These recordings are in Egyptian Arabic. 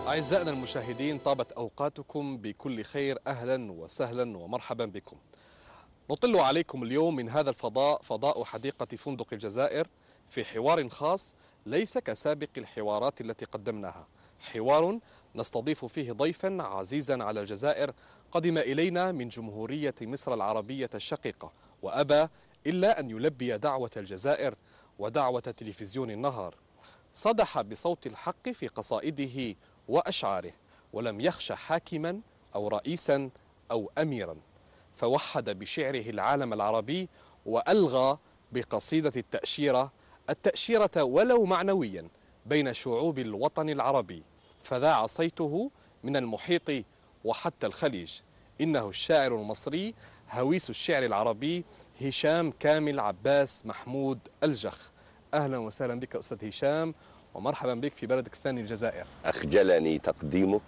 أعزائنا المشاهدين طابت أوقاتكم بكل خير أهلا وسهلا ومرحبا بكم نطل عليكم اليوم من هذا الفضاء فضاء حديقة فندق الجزائر في حوار خاص ليس كسابق الحوارات التي قدمناها حوار نستضيف فيه ضيفا عزيزا على الجزائر قدم إلينا من جمهورية مصر العربية الشقيقة وأبى إلا أن يلبي دعوة الجزائر ودعوة تلفزيون النهار صدح بصوت الحق في قصائده وأشعاره ولم يخش حاكما أو رئيسا أو أميرا فوحد بشعره العالم العربي وألغى بقصيدة التأشيرة التأشيرة ولو معنويا بين شعوب الوطن العربي فذاع صيته من المحيط وحتى الخليج إنه الشاعر المصري هويس الشعر العربي هشام كامل عباس محمود الجخ أهلا وسهلا بك أستاذ هشام ومرحبا بك في بلدك الثاني الجزائر أخجلني تقديمك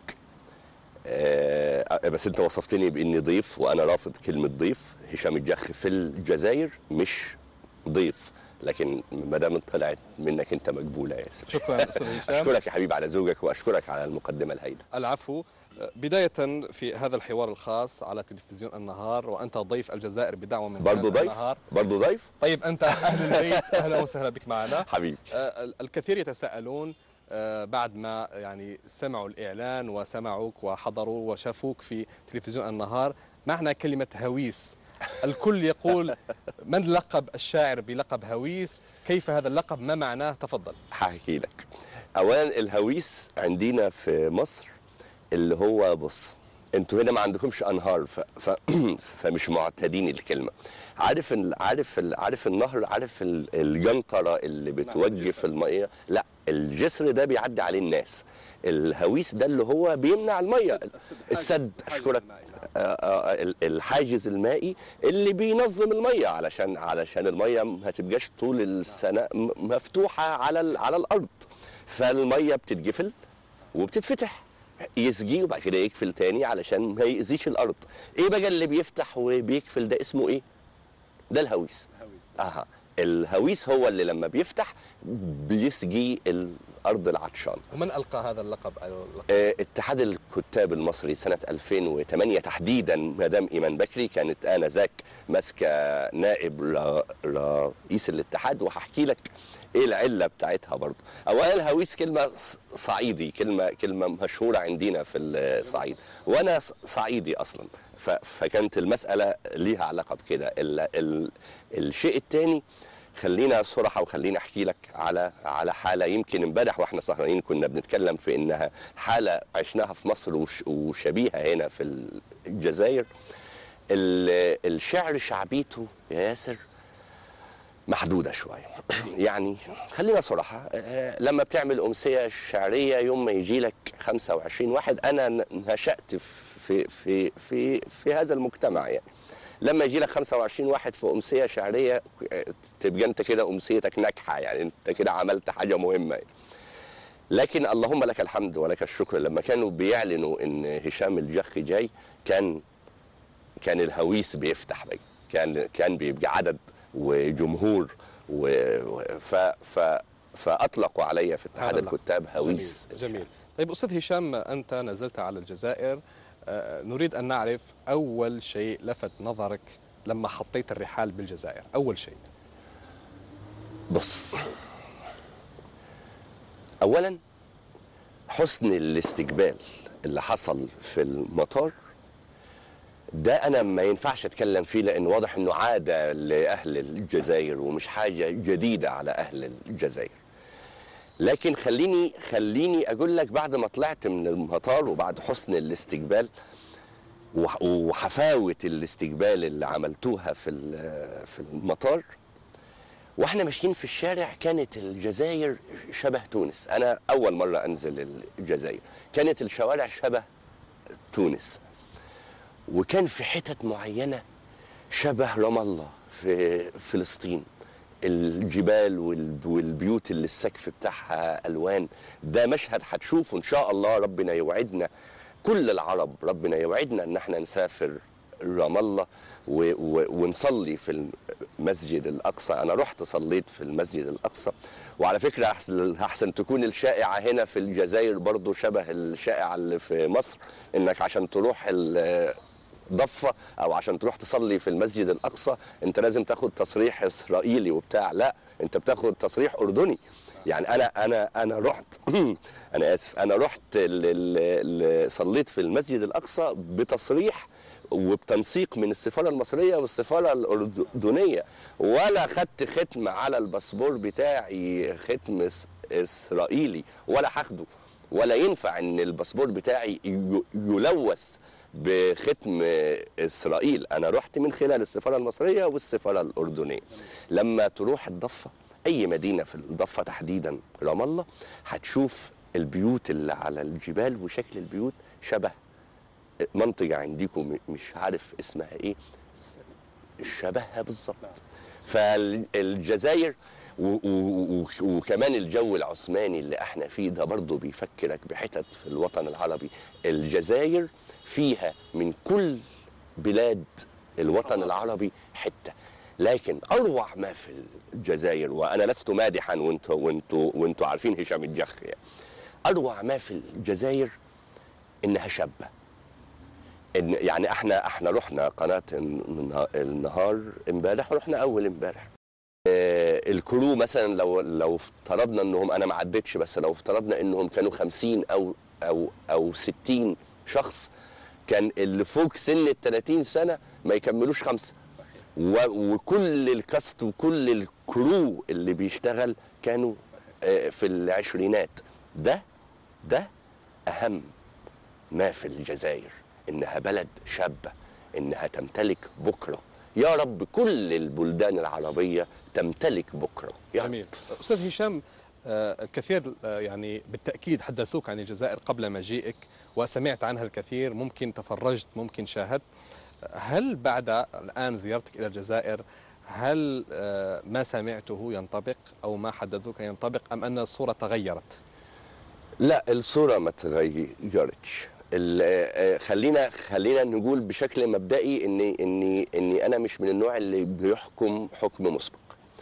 آه بس أنت وصفتني بإني ضيف وأنا رافض كلمة ضيف هشام الجخ في الجزائر مش ضيف لكن ما دام طلعت منك انت مقبوله يا ياسر شكرا استاذ هشام اشكرك يا حبيبي على ذوقك واشكرك على المقدمه الهائله العفو بداية في هذا الحوار الخاص على تلفزيون النهار وأنت ضيف الجزائر بدعوة من برضه ضيف النهار برضه ضيف طيب أنت أهل البيت أهلا وسهلا بك معنا حبيبي آه، الكثير يتساءلون آه، بعد ما يعني سمعوا الإعلان وسمعوك وحضروا وشافوك في تلفزيون النهار معنى كلمة هويس الكل يقول من لقب الشاعر بلقب هويس كيف هذا اللقب ما معناه تفضل هحكي لك اولا الهويس عندنا في مصر اللي هو بص انتوا هنا ما عندكمش انهار ف... ف... فمش معتادين الكلمه عارف ال... عارف ال... عارف النهر عارف ال... الجنطره اللي بتوجه في الميه لا الجسر ده بيعدي عليه الناس الهويس ده اللي هو بيمنع الميه السد اشكرك آه، آه، الحاجز المائي اللي بينظم الميه علشان علشان الميه ما تبقاش طول السنه م- مفتوحه على ال- على الارض فالميه بتتجفل وبتتفتح يسقي وبعد كده يقفل تاني علشان ما يأذيش الارض ايه بقى اللي بيفتح وبيقفل ده اسمه ايه ده الهويس اها الهويس هو اللي لما بيفتح بيسقي الارض العطشان ومن ألقى هذا اللقب اللقب؟ آه، اتحاد الكتاب المصري سنة 2008 تحديدا مدام إيمان بكري كانت آنذاك ماسكة نائب ر- رئيس الاتحاد وهحكي لك ايه العله بتاعتها برضه اولا الهويس كلمه ص- صعيدي كلمه كلمه مشهوره عندنا في الصعيد وانا ص- صعيدي اصلا ف- فكانت المساله ليها علاقه بكده ال- ال- الشيء الثاني خلينا صراحة وخليني احكي لك على على حاله يمكن امبارح واحنا سهرانين كنا بنتكلم في انها حاله عشناها في مصر وش- وشبيهه هنا في الجزائر ال- الشعر شعبيته يا ياسر محدوده شويه يعني خلينا صراحه آه، لما بتعمل امسيه شعريه يوم ما يجي لك 25 واحد انا ن- نشات في في في في هذا المجتمع يعني لما يجي لك 25 واحد في امسيه شعريه آه، تبقى انت كده امسيتك ناجحه يعني انت كده عملت حاجه مهمه يعني. لكن اللهم لك الحمد ولك الشكر لما كانوا بيعلنوا ان هشام الجخ جاي كان كان الهويس بيفتح بقى كان كان بيبقى عدد وجمهور و و- ف ف فاطلقوا علي في اتحاد هذا اللقب. الكتاب هويس جميل, جميل. طيب أستاذ هشام أنت نزلت على الجزائر آه، نريد أن نعرف أول شيء لفت نظرك لما حطيت الرحال بالجزائر أول شيء بص اولا حسن الاستقبال اللي حصل في المطار ده انا ما ينفعش اتكلم فيه لان واضح انه عاده لاهل الجزائر ومش حاجه جديده على اهل الجزائر لكن خليني خليني اقول لك بعد ما طلعت من المطار وبعد حسن الاستقبال وح- وحفاوه الاستقبال اللي عملتوها في ال- في المطار واحنا ماشيين في الشارع كانت الجزائر شبه تونس انا اول مره انزل الجزائر كانت الشوارع شبه تونس وكان في حتت معينه شبه رام الله في فلسطين الجبال والب- والبيوت اللي السقف بتاعها الوان ده مشهد هتشوفه ان شاء الله ربنا يوعدنا كل العرب ربنا يوعدنا ان احنا نسافر رام الله و- و- ونصلي في المسجد الاقصى انا رحت صليت في المسجد الاقصى وعلى فكره احسن احسن تكون الشائعه هنا في الجزائر برضو شبه الشائعه اللي في مصر انك عشان تروح ال- ضفه او عشان تروح تصلي في المسجد الاقصى انت لازم تاخد تصريح اسرائيلي وبتاع لا انت بتاخد تصريح اردني يعني انا انا انا رحت انا اسف انا رحت ال- ال- ال- صليت في المسجد الاقصى بتصريح وبتنسيق من السفاره المصريه والسفاره الاردنيه ولا خدت ختم على الباسبور بتاعي ختم إس- اسرائيلي ولا هاخده ولا ينفع ان الباسبور بتاعي ي- يلوث بختم اسرائيل انا رحت من خلال السفاره المصريه والسفاره الاردنيه لما تروح الضفه اي مدينه في الضفه تحديدا رام الله هتشوف البيوت اللي على الجبال وشكل البيوت شبه منطقه عندكم م- مش عارف اسمها ايه شبهها بالظبط فالجزائر و- و- و- وكمان الجو العثماني اللي احنا فيه ده برضه بيفكرك بحتت في الوطن العربي الجزائر فيها من كل بلاد الوطن العربي حته لكن اروع ما في الجزائر وانا لست مادحا وانتوا وانتوا وانتوا عارفين هشام الجخ يعني اروع ما في الجزائر انها شابه إن يعني احنا احنا رحنا قناه النها- النهار امبارح ورحنا اول امبارح آه، الكرو مثلا لو لو افترضنا انهم انا ما عدتش بس لو افترضنا انهم كانوا 50 او او او 60 شخص كان اللي فوق سن ال 30 سنه ما يكملوش خمسه و- وكل الكاست وكل الكرو اللي بيشتغل كانوا آه، في العشرينات ده ده اهم ما في الجزائر انها بلد شابه انها تمتلك بكره يا رب كل البلدان العربيه تمتلك بكره يا رب. جميل استاذ هشام آه، الكثير آه، يعني بالتاكيد حدثوك عن الجزائر قبل مجيئك وسمعت عنها الكثير ممكن تفرجت ممكن شاهدت هل بعد الان زيارتك الى الجزائر هل آه، ما سمعته ينطبق او ما حدثوك ينطبق ام ان الصوره تغيرت؟ لا الصوره ما تغيرتش ال- آه، خلينا خلينا نقول بشكل مبدئي اني اني اني انا مش من النوع اللي بيحكم حكم مسبق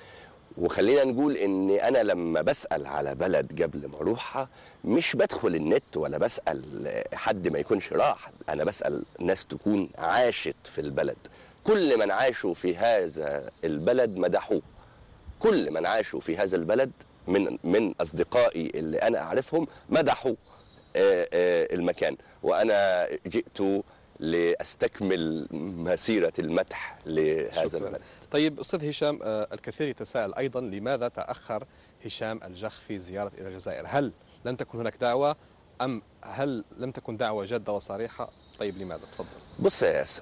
وخلينا نقول ان انا لما بسال على بلد قبل ما اروحها مش بدخل النت ولا بسال حد ما يكونش راح انا بسال ناس تكون عاشت في البلد كل من عاشوا في هذا البلد مدحوه كل من عاشوا في هذا البلد من من اصدقائي اللي انا اعرفهم مدحوا آه، آه، المكان وانا جئت لاستكمل مسيره المدح لهذا شكراً. البلد طيب استاذ هشام آه، الكثير يتساءل ايضا لماذا تاخر هشام الجخ في زياره الى الجزائر؟ هل لم تكن هناك دعوه ام هل لم تكن دعوه جاده وصريحه؟ طيب لماذا؟ تفضل. بص يا ياسر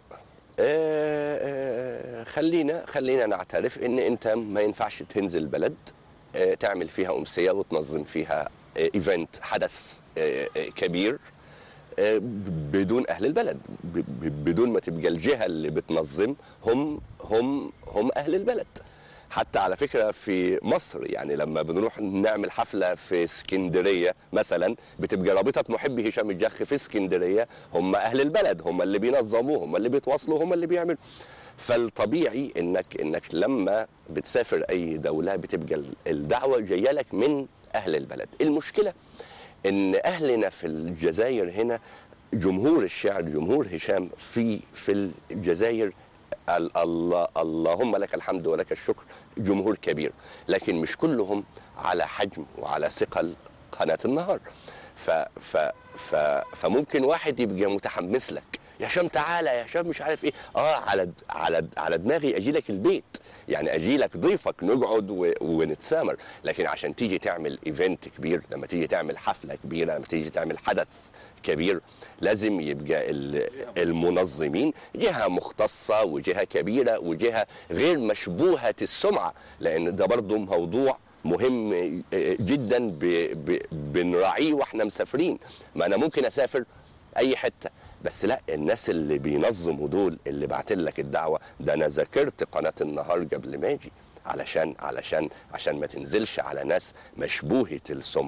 آه، آه، خلينا خلينا نعترف ان انت ما ينفعش تنزل بلد آه، تعمل فيها امسيه وتنظم فيها آه، ايفنت حدث آه، آه، كبير آه، بدون اهل البلد ب- ب- بدون ما تبقى الجهه اللي بتنظم هم هم هم اهل البلد حتى على فكره في مصر يعني لما بنروح نعمل حفله في اسكندريه مثلا بتبقى رابطه محبي هشام الجخ في اسكندريه هم اهل البلد هم اللي بينظموه هم اللي بيتواصلوا هم اللي بيعملوا فالطبيعي انك انك لما بتسافر اي دوله بتبقى الدعوه جايه لك من اهل البلد المشكله ان اهلنا في الجزائر هنا جمهور الشعر جمهور هشام في في الجزائر ال- الله اللهم لك الحمد ولك الشكر جمهور كبير لكن مش كلهم على حجم وعلى ثقل قناه النهار ف ف ف فممكن واحد يبقى متحمس لك يا هشام تعالى يا هشام مش عارف ايه اه على على على دماغي اجي لك البيت يعني اجي لك ضيفك نقعد و- ونتسامر لكن عشان تيجي تعمل ايفنت كبير لما تيجي تعمل حفله كبيره لما تيجي تعمل حدث كبير لازم يبقى ال- المنظمين جهه مختصه وجهه كبيره وجهه غير مشبوهه السمعه لان ده برضو موضوع مهم جدا ب- ب- بنراعيه واحنا مسافرين ما انا ممكن اسافر اي حته بس لا الناس اللي بينظموا دول اللي بعتلك لك الدعوه ده انا ذاكرت قناه النهار قبل ما اجي علشان علشان عشان ما تنزلش على ناس مشبوهه السمعه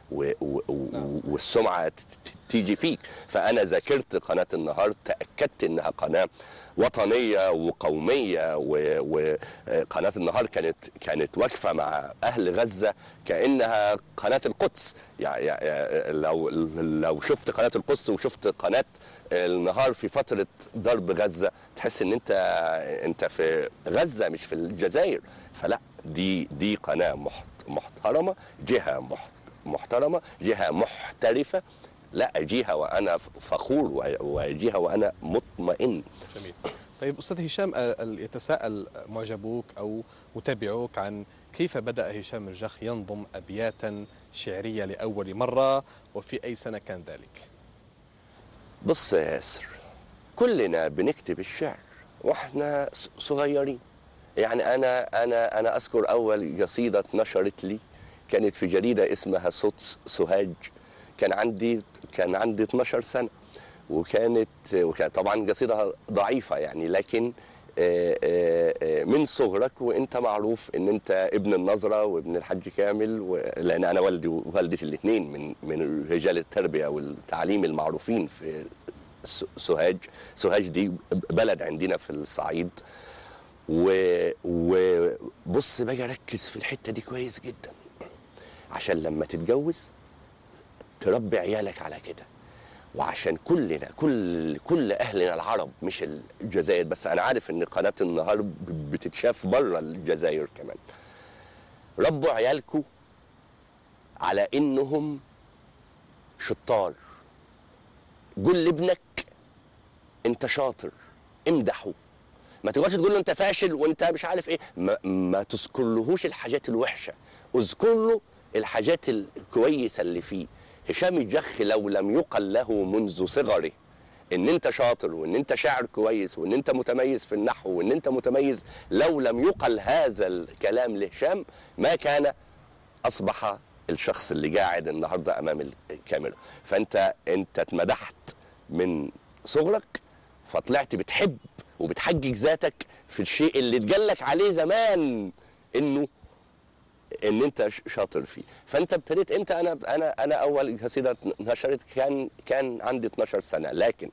و و نعم، و صحيح. والسمعه ت- ت- تيجي فيك فانا ذاكرت قناه النهار تاكدت انها قناه وطنيه وقوميه وقناه النهار كانت كانت واقفه مع اهل غزه كانها قناه القدس يعني يعني لو لو شفت قناه القدس وشفت قناه النهار في فتره ضرب غزه تحس ان انت انت في غزه مش في الجزائر فلا دي دي قناه محت محترمه جهه محت محترمه جهه محترفه لا اجيها وانا فخور و- واجيها وانا مطمئن جميل طيب أستاذ هشام ال- ال- يتساءل معجبوك أو متابعوك عن كيف بدأ هشام الجخ ينظم أبياتا شعرية لأول مرة وفي أي سنة كان ذلك بص يا ياسر كلنا بنكتب الشعر واحنا ص- صغيرين يعني انا انا انا اذكر اول قصيده اتنشرت لي كانت في جريده اسمها صوت سوهاج كان عندي كان عندي 12 سنه وكانت وكانت طبعا قصيده ضعيفه يعني لكن آه، آه، آه، من صغرك وانت معروف ان انت ابن النظره وابن الحاج كامل و... لان انا والدي ووالدتي الاثنين من من رجال التربيه والتعليم المعروفين في س- سوهاج سوهاج دي بلد عندنا في الصعيد و- وبص بقى ركز في الحته دي كويس جدا عشان لما تتجوز تربي عيالك على كده وعشان كلنا كل كل اهلنا العرب مش الجزائر بس انا عارف ان قناه النهار ب- بتتشاف بره الجزائر كمان ربوا عيالكم على انهم شطار قول لابنك انت شاطر امدحه ما تقعدش تقول له انت فاشل وانت مش عارف ايه ما, ما تذكرلهوش الحاجات الوحشه اذكر له الحاجات الكويسه اللي فيه هشام الجخ لو لم يقل له منذ صغره ان انت شاطر وان انت شاعر كويس وان انت متميز في النحو وان انت متميز لو لم يقل هذا الكلام لهشام ما كان اصبح الشخص اللي قاعد النهارده امام الكاميرا فانت انت اتمدحت من صغرك فطلعت بتحب وبتحجج ذاتك في الشيء اللي اتجلك عليه زمان انه ان انت ش- شاطر فيه فانت ابتديت انت انا انا انا اول قصيده نشرت كان كان عندي 12 سنه لكن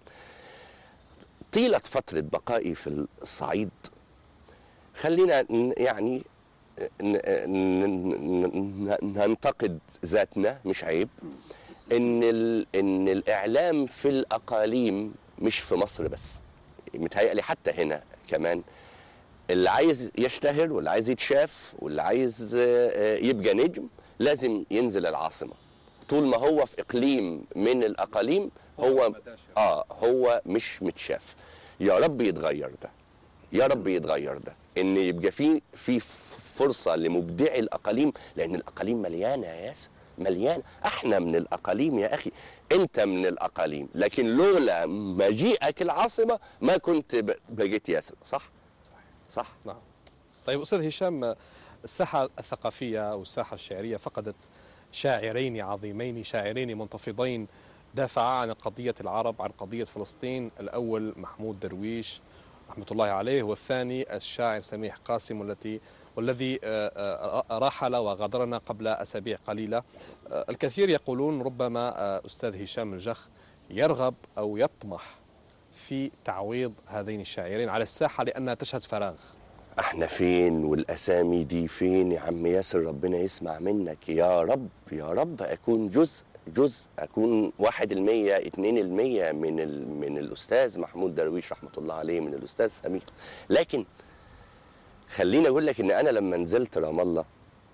طيله فتره بقائي في الصعيد خلينا ن- يعني ن- ن- ن- ننتقد ذاتنا مش عيب ان ال- ان الاعلام في الاقاليم مش في مصر بس متهيألي حتى هنا كمان اللي عايز يشتهر واللي عايز يتشاف واللي عايز آه، آه، يبقى نجم لازم ينزل العاصمه طول ما هو في اقليم من الاقاليم هو اه هو مش متشاف يا رب يتغير ده يا رب يتغير ده ان يبقى في في فرصه لمبدعي الاقاليم لان الاقاليم مليانه يا ياسر مليانه احنا من الاقاليم يا اخي انت من الاقاليم لكن لولا مجيئك العاصمه ما كنت ب- بقيت ياسر صح صح نعم طيب أستاذ هشام الساحة الثقافية أو الساحة الشعرية فقدت شاعرين عظيمين شاعرين منتفضين دافعا عن قضية العرب عن قضية فلسطين الأول محمود درويش رحمة الله عليه والثاني الشاعر سميح قاسم التي والذي آه، آه، راحل وغادرنا قبل أسابيع قليلة آه، الكثير يقولون ربما آه، أستاذ هشام الجخ يرغب أو يطمح في تعويض هذين الشاعرين على الساحة لأنها تشهد فراغ احنا فين والاسامي دي فين يا عم ياسر ربنا يسمع منك يا رب يا رب اكون جزء جزء اكون واحد المية اتنين المية من ال... من الاستاذ محمود درويش رحمة الله عليه من الاستاذ سمير لكن خليني اقول لك ان انا لما نزلت رام الله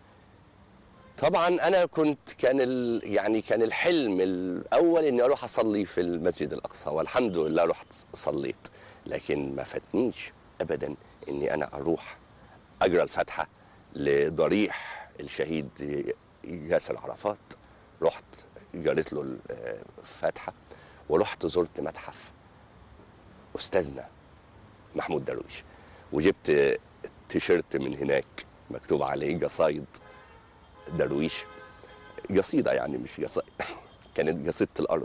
طبعا انا كنت كان ال... يعني كان الحلم الاول اني اروح اصلي في المسجد الاقصى والحمد لله رحت صليت لكن ما فاتنيش ابدا اني انا اروح اجرى الفاتحه لضريح الشهيد ياسر عرفات رحت جريت له الفاتحه ورحت زرت متحف استاذنا محمود درويش وجبت تيشيرت من هناك مكتوب عليه قصايد درويش قصيده يعني مش قصيده كانت قصيده الارض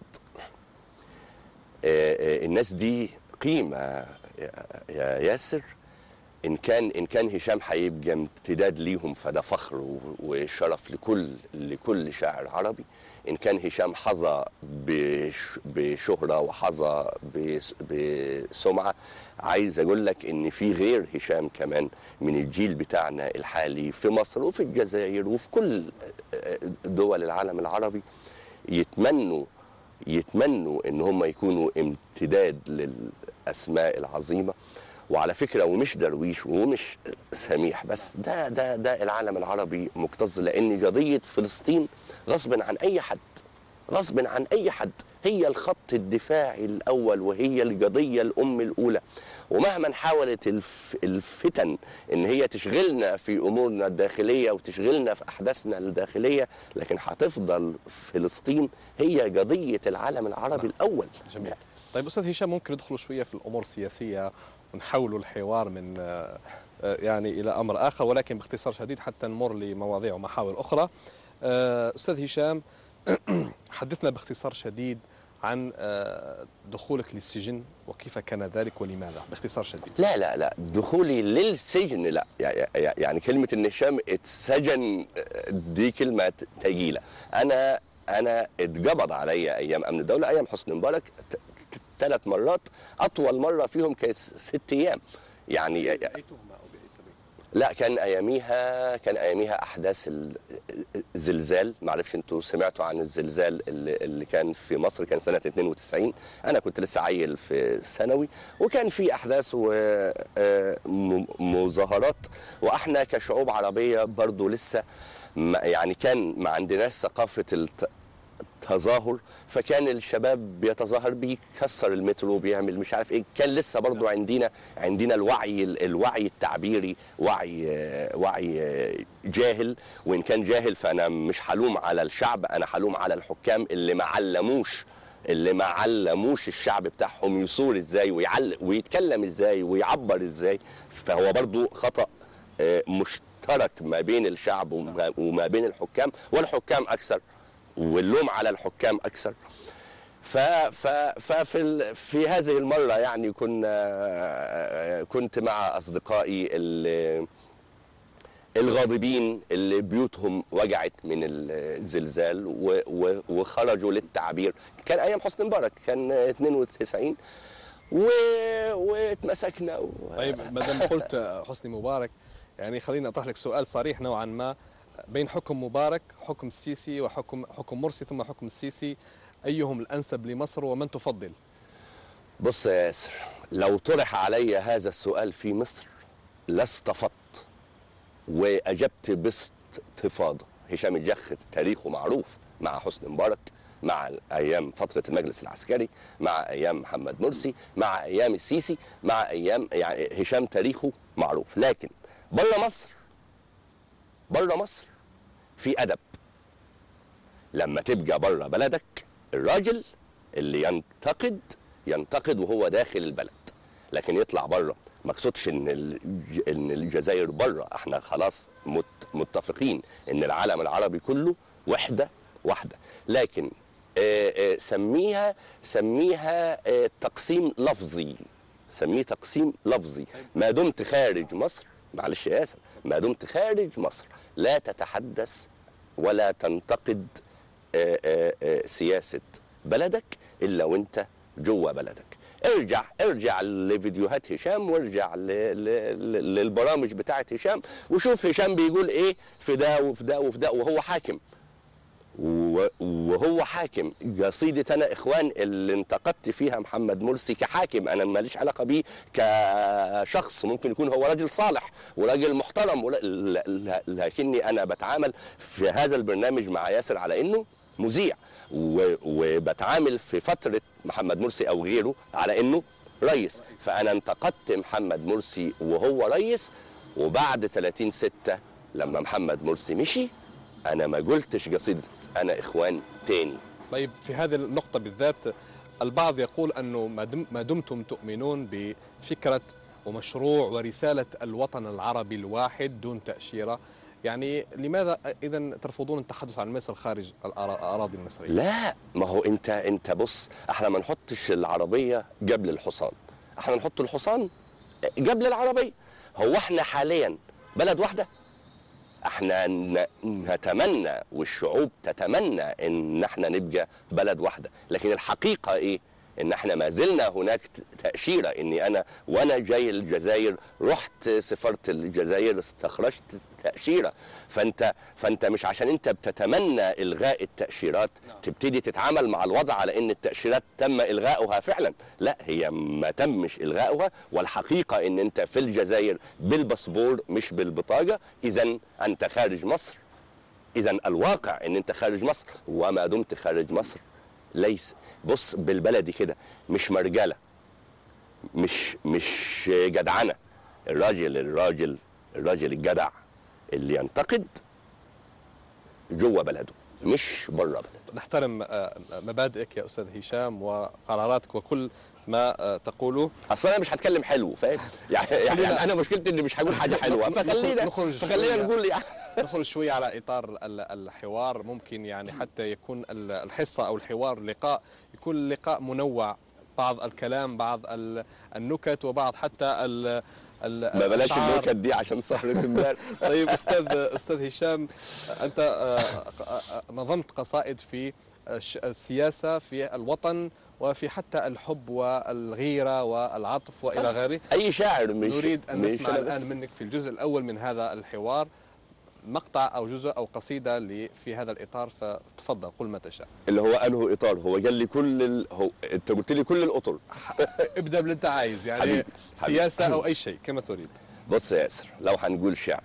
آه، آه، الناس دي قيمه يا- يا ياسر ان كان ان كان هشام هيبقى امتداد ليهم فده فخر و- وشرف لكل لكل شاعر عربي ان كان هشام حظى بش- بشهره وحظى بس- بسمعه عايز اقول لك ان في غير هشام كمان من الجيل بتاعنا الحالي في مصر وفي الجزائر وفي كل دول العالم العربي يتمنوا يتمنوا ان هم يكونوا امتداد للاسماء العظيمه وعلى فكره ومش درويش ومش سميح بس ده ده ده العالم العربي مكتظ لان قضيه فلسطين غصب عن اي حد غصب عن اي حد هي الخط الدفاعي الاول وهي القضيه الام الاولى ومهما حاولت الف الفتن ان هي تشغلنا في امورنا الداخليه وتشغلنا في احداثنا الداخليه لكن هتفضل فلسطين هي قضيه العالم العربي الاول جميل طيب استاذ هشام ممكن ندخل شويه في الامور السياسيه ونحول الحوار من آه، آه، يعني الى امر اخر ولكن باختصار شديد حتى نمر لمواضيع ومحاور اخرى آه، استاذ هشام حدثنا باختصار شديد عن آه، دخولك للسجن وكيف كان ذلك ولماذا باختصار شديد لا لا لا دخولي للسجن لا يع- يع- يعني كلمة إن هشام اتسجن دي كلمة تجيلة أنا أنا اتقبض عليا أيام أمن الدولة أيام حسني مبارك ثلاث مرات أطول مرة فيهم كانت ست أيام يعني باي تهمه او باي سبيل لا كان اياميها كان اياميها احداث الزلزال ما اعرفش انتوا سمعتوا عن الزلزال اللي, اللي كان في مصر كان سنه 92 انا كنت لسه عيل في ثانوي وكان في احداث ومظاهرات واحنا كشعوب عربيه برضو لسه ما- يعني كان ما عندناش ثقافه الت- تظاهر فكان الشباب بيتظاهر بيكسر المترو بيعمل مش عارف ايه كان لسه برضو عندنا عندنا الوعي الوعي التعبيري وعي وعي جاهل وان كان جاهل فانا مش حلوم على الشعب انا حلوم على الحكام اللي ما علموش اللي ما علموش الشعب بتاعهم يصور ازاي ويعلق ويتكلم ازاي ويعبر ازاي فهو برضو خطأ آه، مشترك ما بين الشعب وما- وما بين الحكام والحكام اكثر واللوم على الحكام اكثر ف ف ففي ال- في هذه المره يعني كنا كنت مع اصدقائي اللي الغاضبين اللي بيوتهم وجعت من الزلزال و و وخرجوا للتعبير كان ايام حسني مبارك كان 92 و واتمسكنا و... طيب ما دام قلت حسني مبارك يعني خليني اطرح لك سؤال صريح نوعا ما بين حكم مبارك حكم السيسي وحكم حكم مرسي ثم حكم السيسي ايهم الانسب لمصر ومن تفضل؟ بص يا ياسر لو طرح علي هذا السؤال في مصر لاستفدت واجبت باستفاضه هشام الجخ تاريخه معروف مع حسني مبارك مع ايام فتره المجلس العسكري مع ايام محمد مرسي مع ايام السيسي مع ايام يعني هشام تاريخه معروف لكن بره مصر بره مصر في ادب لما تبقى بره بلدك الراجل اللي ينتقد ينتقد وهو داخل البلد لكن يطلع بره ما اقصدش ان الج- ان الجزائر بره احنا خلاص مت متفقين ان العالم العربي كله وحده واحده لكن آه، آه، سميها سميها آه، تقسيم لفظي سميه تقسيم لفظي ما دمت خارج مصر معلش يا ياسر ما دمت خارج مصر لا تتحدث ولا تنتقد آه، آه، آه، سياسه بلدك الا وانت جوه بلدك ارجع ارجع لفيديوهات هشام وارجع ل... ل... ل- للبرامج بتاعت هشام وشوف هشام بيقول ايه في ده وفي ده وفي ده وهو حاكم و- وهو حاكم قصيدة أنا إخوان اللي انتقدت فيها محمد مرسي كحاكم أنا ماليش علاقة بيه كشخص ممكن يكون هو راجل صالح وراجل محترم ولا- ل- ل- لكني أنا بتعامل في هذا البرنامج مع ياسر على إنه مذيع و- وبتعامل في فترة محمد مرسي أو غيره على إنه رئيس فأنا انتقدت محمد مرسي وهو رئيس وبعد 30 ستة لما محمد مرسي مشي انا ما قلتش قصيده انا اخوان تاني طيب في هذه النقطة بالذات البعض يقول أنه ما دم- ما دمتم تؤمنون بفكرة ومشروع ورسالة الوطن العربي الواحد دون تأشيرة يعني لماذا إذا ترفضون التحدث عن مصر خارج الأرا- الأراضي المصرية؟ لا ما هو انت انت بص احنا ما نحطش العربيه قبل الحصان احنا نحط الحصان قبل العربيه هو احنا حاليا بلد واحده احنا ن- نتمنى والشعوب تتمنى ان احنا نبقى بلد واحده لكن الحقيقه ايه ان احنا ما زلنا هناك تاشيره اني انا وانا جاي الجزائر رحت سفاره الجزائر استخرجت تاشيره فانت فانت مش عشان انت بتتمنى الغاء التاشيرات نعم. تبتدي تتعامل مع الوضع على ان التاشيرات تم الغاؤها فعلا لا هي ما تمش الغاؤها والحقيقه ان انت في الجزائر بالباسبور مش بالبطاقه اذا انت خارج مصر اذا الواقع ان انت خارج مصر وما دمت خارج مصر ليس بص بالبلدي كده مش مرجله مش مش جدعنه الراجل الراجل الراجل الجدع اللي ينتقد جوه بلده مش بره بلده نحترم آه، مبادئك يا استاذ هشام وقراراتك وكل ما آه، تقوله اصل انا مش هتكلم حلو فاهم يعني, يعني خلينا- انا مشكلتي اني مش هقول حاجه حلوه نخرج- فخلينا نخرج فخلينا شوية. نقول يعني ندخل شوي على اطار ال- الحوار ممكن يعني حتى يكون ال- الحصه او الحوار لقاء يكون لقاء منوع بعض الكلام بعض ال- النكت وبعض حتى ال ال- ما بلاش الأشعار. النكت دي عشان سهره امبارح طيب استاذ استاذ هشام انت آه، آه، نظمت قصائد في الش- السياسه في الوطن وفي حتى الحب والغيره والعطف والى غيره اي شاعر مش نريد ان مش نسمع أنا الان بس. منك في الجزء الاول من هذا الحوار مقطع او جزء او قصيده ل- في هذا الاطار فتفضل قل ما تشاء اللي هو انه اطار هو قال لي كل ال... هو انت قلت لي كل الاطر ابدا باللي انت عايز يعني حبيبي، حبيبي. سياسه او اي شيء كما تريد بص يا ياسر لو هنقول شعر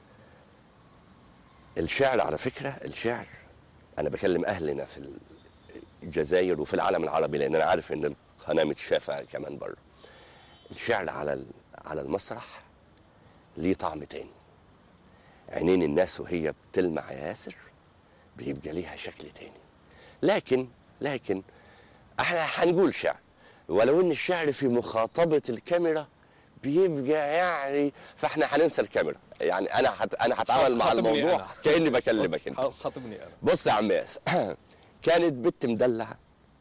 الشعر على فكره الشعر انا بكلم اهلنا في الجزائر وفي العالم العربي لان انا عارف ان القناه متشافه كمان بره الشعر على ال- على المسرح ليه طعم تاني عينين الناس وهي بتلمع يا ياسر بيبقى ليها شكل تاني لكن لكن احنا هنقول شعر ولو ان الشعر في مخاطبه الكاميرا بيبقى يعني فاحنا هننسى الكاميرا يعني انا حت انا هتعامل مع خاطبني الموضوع أنا. كاني بكلمك انت خاطبني انا بص يا عم ياس كانت بنت مدلعه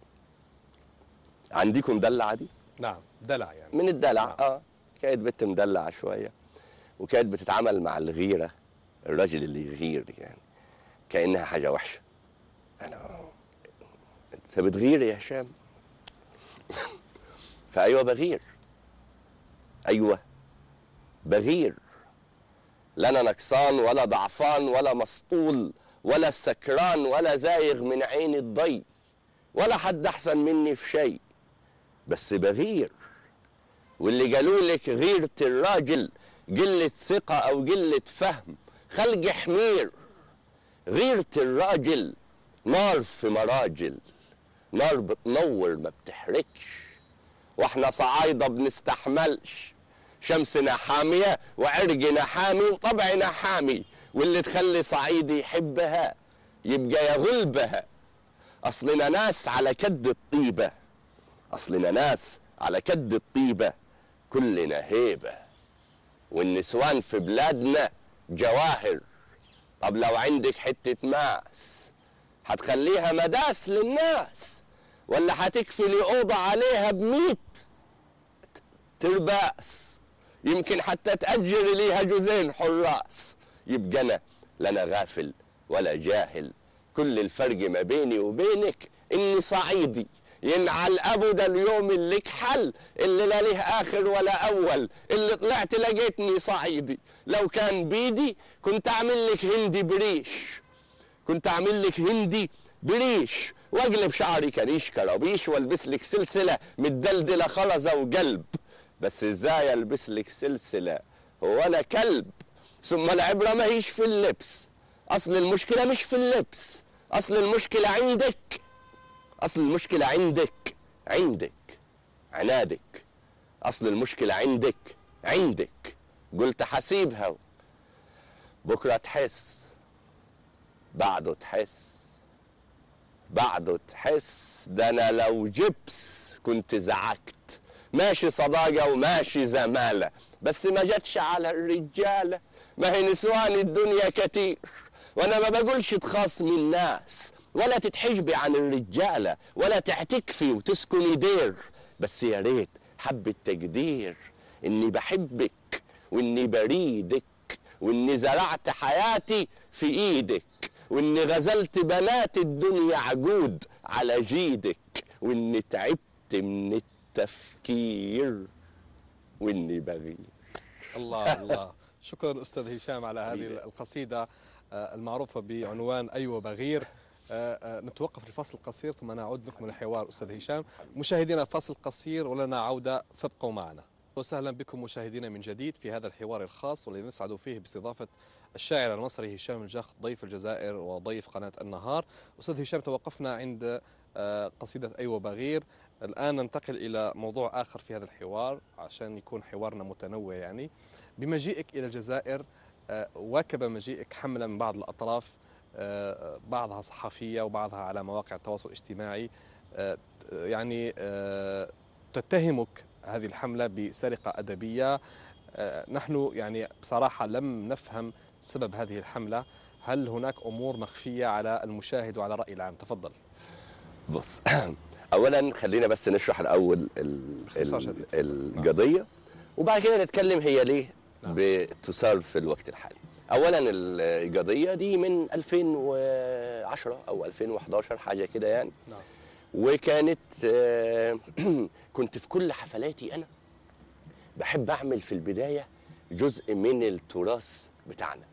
عندكم مدلعه دي نعم دلع يعني من الدلع نعم. اه كانت بنت مدلعه شويه وكانت بتتعامل مع الغيره الراجل اللي يغير دي يعني كانها حاجه وحشه انا انت بتغير يا هشام فايوه بغير ايوه بغير لا انا نكسان ولا ضعفان ولا مسطول ولا سكران ولا زايغ من عين الضي ولا حد احسن مني في شيء بس بغير واللي قالوا لك غيرة الراجل قلة ثقة أو قلة فهم خلق حمير غيرة الراجل نار في مراجل نار بتنور ما بتحرقش واحنا صعايدة بنستحملش شمسنا حامية وعرقنا حامي وطبعنا حامي واللي تخلي صعيدي يحبها يبقى يغلبها أصلنا ناس على كد الطيبة أصلنا ناس على كد الطيبة كلنا هيبة والنسوان في بلادنا جواهر طب لو عندك حتة ماس هتخليها مداس للناس ولا هتكفي لي أوضة عليها بميت ترباس يمكن حتى تأجر ليها جوزين حراس يبقى أنا لا أنا غافل ولا جاهل كل الفرق ما بيني وبينك إني صعيدي ينعل ابو ده اليوم اللي كحل اللي لا له اخر ولا اول اللي طلعت لقيتني صعيدي لو كان بيدي كنت اعمل لك هندي بريش كنت اعمل لك هندي بريش واقلب شعري كريش كرابيش والبس لك سلسله متدلدله خرزه وقلب بس ازاي البس لك سلسله هو انا كلب ثم العبره ما هيش في اللبس اصل المشكله مش في اللبس اصل المشكله عندك اصل المشكله عندك عندك عنادك اصل المشكله عندك عندك قلت حسيبها بكره تحس بعده تحس بعده تحس ده انا لو جبس كنت زعكت ماشي صداقة وماشي زمالة بس ما جاتش على الرجالة ما هي نسوان الدنيا كتير وانا ما بقولش تخاصمي الناس ولا تتحجبي عن الرجالة ولا تعتكفي وتسكني دير بس يا ريت حبة تقدير اني بحبك واني بريدك واني زرعت حياتي في ايدك واني غزلت بنات الدنيا عجود على جيدك واني تعبت من التفكير واني بغير الله الله شكرا استاذ هشام على هذه القصيده آه، المعروفه بعنوان ايوه بغير آه، آه، نتوقف لفاصل قصير ثم نعود لكم الحوار استاذ هشام مشاهدينا فاصل قصير ولنا عوده فابقوا معنا وسهلا بكم مشاهدينا من جديد في هذا الحوار الخاص والذي نسعد فيه باستضافه الشاعر المصري هشام الجخ ضيف الجزائر وضيف قناه النهار استاذ هشام توقفنا عند قصيده ايوه بغير الان ننتقل الى موضوع اخر في هذا الحوار عشان يكون حوارنا متنوع يعني بمجيئك الى الجزائر واكب مجيئك حمله من بعض الاطراف آه، بعضها صحفية وبعضها على مواقع التواصل الاجتماعي آه، يعني آه، تتهمك هذه الحملة بسرقة أدبية نحن يعني بصراحة لم نفهم سبب هذه الحملة هل هناك أمور مخفية على المشاهد وعلى الرأي العام تفضل بص أولا خلينا بس نشرح الأول القضية وبعد كده نتكلم هي ليه نعم. بتثار في الوقت الحالي اولا القضيه دي من 2010 او 2011 حاجه كده يعني نعم. وكانت آه، كنت في كل حفلاتي انا بحب اعمل في البدايه جزء من التراث بتاعنا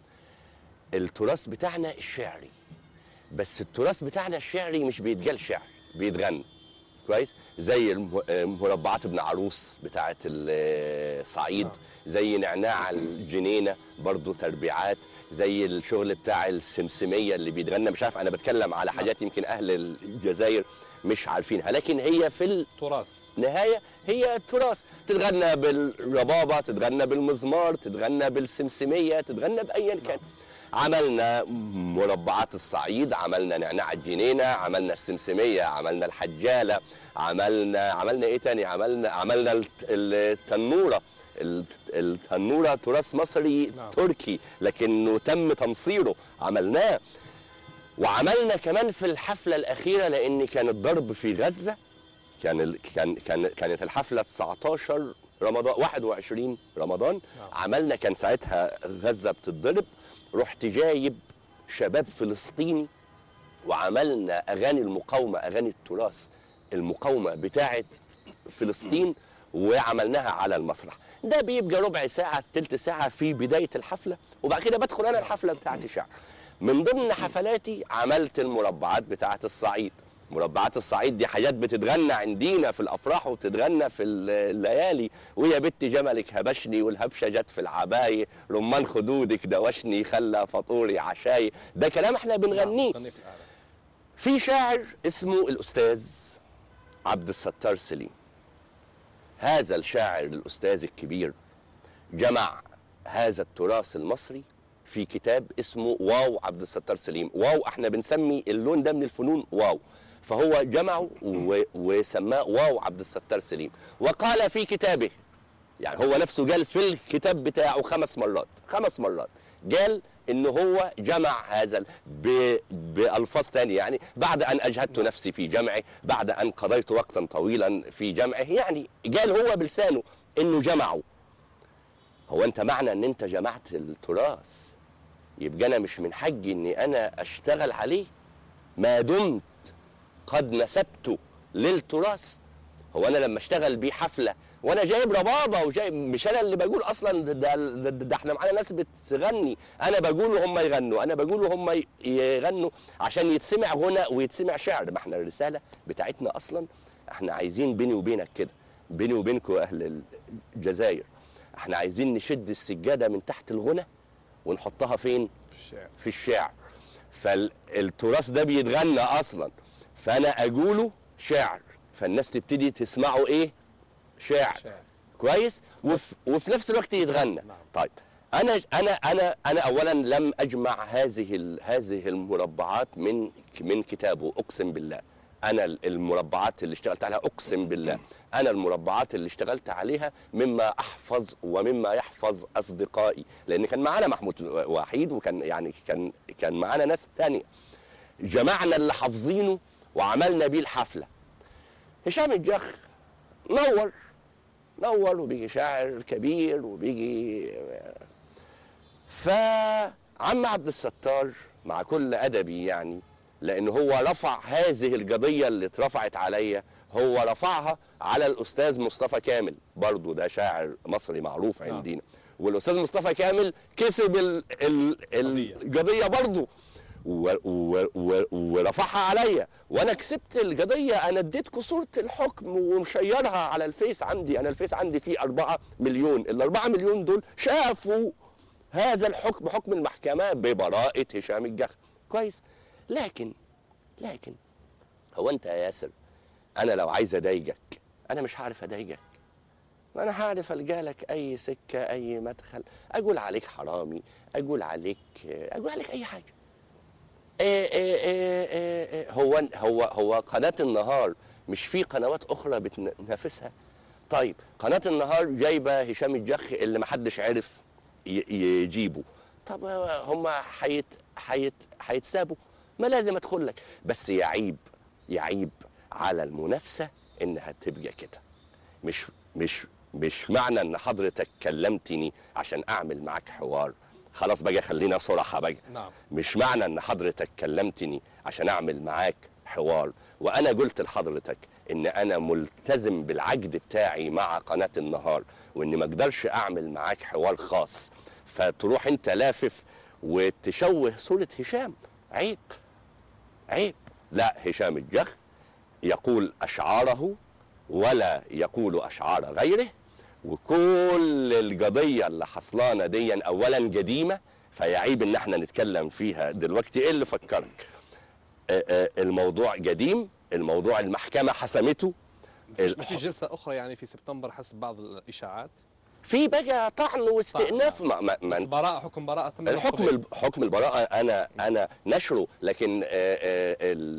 التراث بتاعنا الشعري بس التراث بتاعنا الشعري مش بيتقال شعر بيتغنى كويس زي مربعات ابن عروس بتاعه الصعيد زي نعناع الجنينه برضو تربيعات زي الشغل بتاع السمسميه اللي بيتغنى مش عارف انا بتكلم على حاجات يمكن اهل الجزائر مش عارفينها لكن هي في التراث نهايه هي تراث تتغنى بالربابه تتغنى بالمزمار تتغنى بالسمسميه تتغنى بايا كان عملنا مربعات الصعيد عملنا نعناع الجنينه عملنا السمسميه عملنا الحجاله عملنا عملنا ايه تاني عملنا عملنا التنوره التنوره تراث مصري نعم. تركي لكنه تم تمصيره عملناه وعملنا كمان في الحفله الاخيره لان كان الضرب في غزه كان كان كان كانت الحفله 19 رمضان 21 رمضان نعم. عملنا كان ساعتها غزه بتتضرب رحت جايب شباب فلسطيني وعملنا اغاني المقاومه اغاني التراث المقاومه بتاعه فلسطين وعملناها على المسرح ده بيبقى ربع ساعه ثلث ساعه في بدايه الحفله وبعد كده بدخل انا الحفله بتاعتي شعر من ضمن حفلاتي عملت المربعات بتاعه الصعيد مربعات الصعيد دي حاجات بتتغنى عندنا في الافراح وبتتغنى في الليالي ويا بنت جملك هبشني والهبشه جت في العبايه رمان خدودك دوشني خلى فطوري عشاي ده كلام احنا بنغنيه نعم، في شاعر اسمه الاستاذ عبد الستار سليم هذا الشاعر الاستاذ الكبير جمع هذا التراث المصري في كتاب اسمه واو عبد الستار سليم واو احنا بنسمي اللون ده من الفنون واو فهو جمعه وسماه واو عبد الستار سليم وقال في كتابه يعني هو نفسه قال في الكتاب بتاعه خمس مرات خمس مرات قال ان هو جمع هذا بالفاظ ثانيه يعني بعد ان اجهدت نفسي في جمعه بعد ان قضيت وقتا طويلا في جمعه يعني قال هو بلسانه انه جمعه هو انت معنى ان انت جمعت التراث يبقى انا مش من حقي اني انا اشتغل عليه ما دمت قد نسبت للتراث هو انا لما اشتغل بيه حفله وانا جايب ربابه وجايب مش انا اللي بقول اصلا ده, ده, ده احنا معانا ناس بتغني انا بقول وهم يغنوا انا بقول وهم يغنوا عشان يتسمع غنى ويتسمع شعر ما احنا الرساله بتاعتنا اصلا احنا عايزين بيني وبينك كده بيني وبينكم اهل الجزائر احنا عايزين نشد السجاده من تحت الغنى ونحطها فين في الشعر في الشعر فالتراث ده بيتغنى اصلا فانا اقوله شعر فالناس تبتدي تسمعه ايه شعر, شعر. كويس وف وفي نفس الوقت يتغنى نعم. طيب انا انا انا انا اولا لم اجمع هذه هذه المربعات من من كتابه اقسم بالله انا المربعات اللي اشتغلت عليها اقسم بالله انا المربعات اللي اشتغلت عليها مما احفظ ومما يحفظ اصدقائي لان كان معانا محمود وحيد وكان يعني كان كان معانا ناس ثانيه جمعنا اللي حافظينه وعملنا بيه الحفله هشام الجخ نور نور وبيجي شاعر كبير وبيجي فعم عبد الستار مع كل ادبي يعني لان هو رفع هذه القضيه اللي اترفعت عليا هو رفعها على الاستاذ مصطفى كامل برضه ده شاعر مصري معروف نعم. عندنا والاستاذ مصطفى كامل كسب ال ال قضية. القضيه برضه و- و- و- ورفعها عليا وانا كسبت القضيه انا اديتكم صوره الحكم ومشيرها على الفيس عندي انا الفيس عندي فيه 4 مليون ال 4 مليون دول شافوا هذا الحكم حكم المحكمه ببراءه هشام الجخ كويس لكن لكن هو انت يا ياسر انا لو عايز اضايقك انا مش هعرف اضايقك ما انا هعرف القى لك اي سكه اي مدخل اقول عليك حرامي اقول عليك اقول عليك اي حاجه إيه إيه إيه إيه إيه هو هو هو قناه النهار مش في قنوات اخرى بتنافسها طيب قناه النهار جايبه هشام الجخ اللي محدش عرف ي- يجيبه طب هم حيت حيت هيتسابوا ما لازم ادخل لك بس يعيب يعيب على المنافسه انها تبقى كده مش مش مش معنى ان حضرتك كلمتني عشان اعمل معاك حوار خلاص بقى خلينا صراحه بقى نعم مش معنى ان حضرتك كلمتني عشان اعمل معاك حوار وانا قلت لحضرتك ان انا ملتزم بالعقد بتاعي مع قناه النهار واني ما اقدرش اعمل معاك حوار خاص فتروح انت لافف وتشوه صوره هشام عيب عيب لا هشام الجخ يقول اشعاره ولا يقول اشعار غيره وكل القضيه اللي حصلانه دي اولا قديمه فيعيب ان احنا نتكلم فيها دلوقتي ايه اللي فكرك آه، آه، الموضوع قديم الموضوع المحكمه حسمته مفيش ما الح- في جلسه اخرى يعني في سبتمبر حسب بعض الاشاعات في بقى طعن واستئناف ما ما بس ما براءه حكم براءه ثم الحكم قبل. الب- حكم البراءة أنا أنا نشره لكن آه، آه،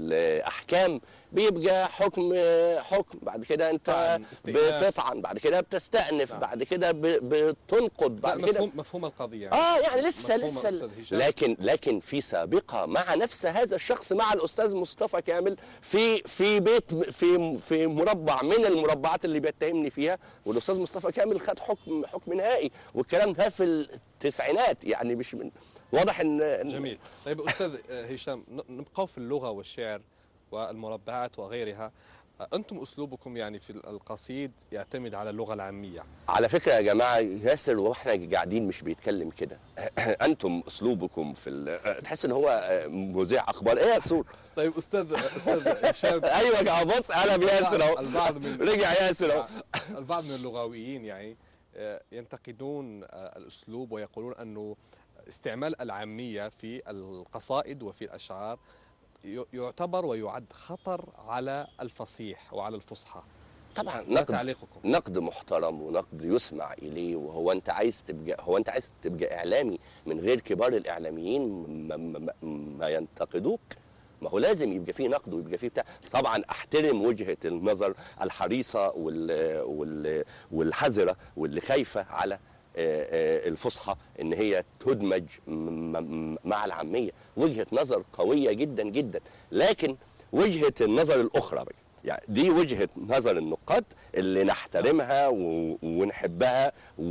الأحكام بيبقى حكم آه، حكم بعد كده أنت طعن، استئناف. بتطعن بعد كده بتستأنف نعم. بعد كده ب- بتنقض لا بعد كده مفهوم مفهوم القضيه يعني. اه يعني لسه مفهوم لسه أستاذ هشام. لكن لكن في سابقه مع نفس هذا الشخص مع الاستاذ مصطفى كامل في في بيت في في مربع من المربعات اللي بيتهمني فيها والاستاذ مصطفى كامل خد حكم حكم نهائي والكلام ده في التسعينات يعني مش من واضح ان إن- جميل طيب استاذ هشام ن- نبقى في اللغه والشعر والمربعات وغيرها انتم اسلوبكم يعني في القصيد يعتمد على اللغه العاميه على فكره يا جماعه ياسر واحنا قاعدين مش بيتكلم كده انتم اسلوبكم في ال- تحس ان هو مذيع اخبار ايه يا سور طيب استاذ استاذ هشام ايوه يا جماعة، بص انا ياسر اهو البعض من رجع ياسر اهو البعض من اللغويين يعني آه، ينتقدون آه، الاسلوب ويقولون انه استعمال العاميه في القصائد وفي الاشعار ي- يعتبر ويعد خطر على الفصيح وعلى الفصحى طبعا ما نقد تعليقكم نقد محترم ونقد يسمع اليه وهو انت عايز تبقى هو انت عايز تبقى اعلامي من غير كبار الاعلاميين ما, ما, ما ينتقدوك ما هو لازم يبقى فيه نقد ويبقى فيه بتاع طبعا احترم وجهه النظر الحريصه وال وال والحذره واللي خايفه على آه، آه، الفصحى ان هي تدمج م- م- مع العاميه وجهه نظر قويه جدا جدا لكن وجهه النظر الاخرى بقى يعني دي وجهه نظر النقاد اللي نحترمها و- ونحبها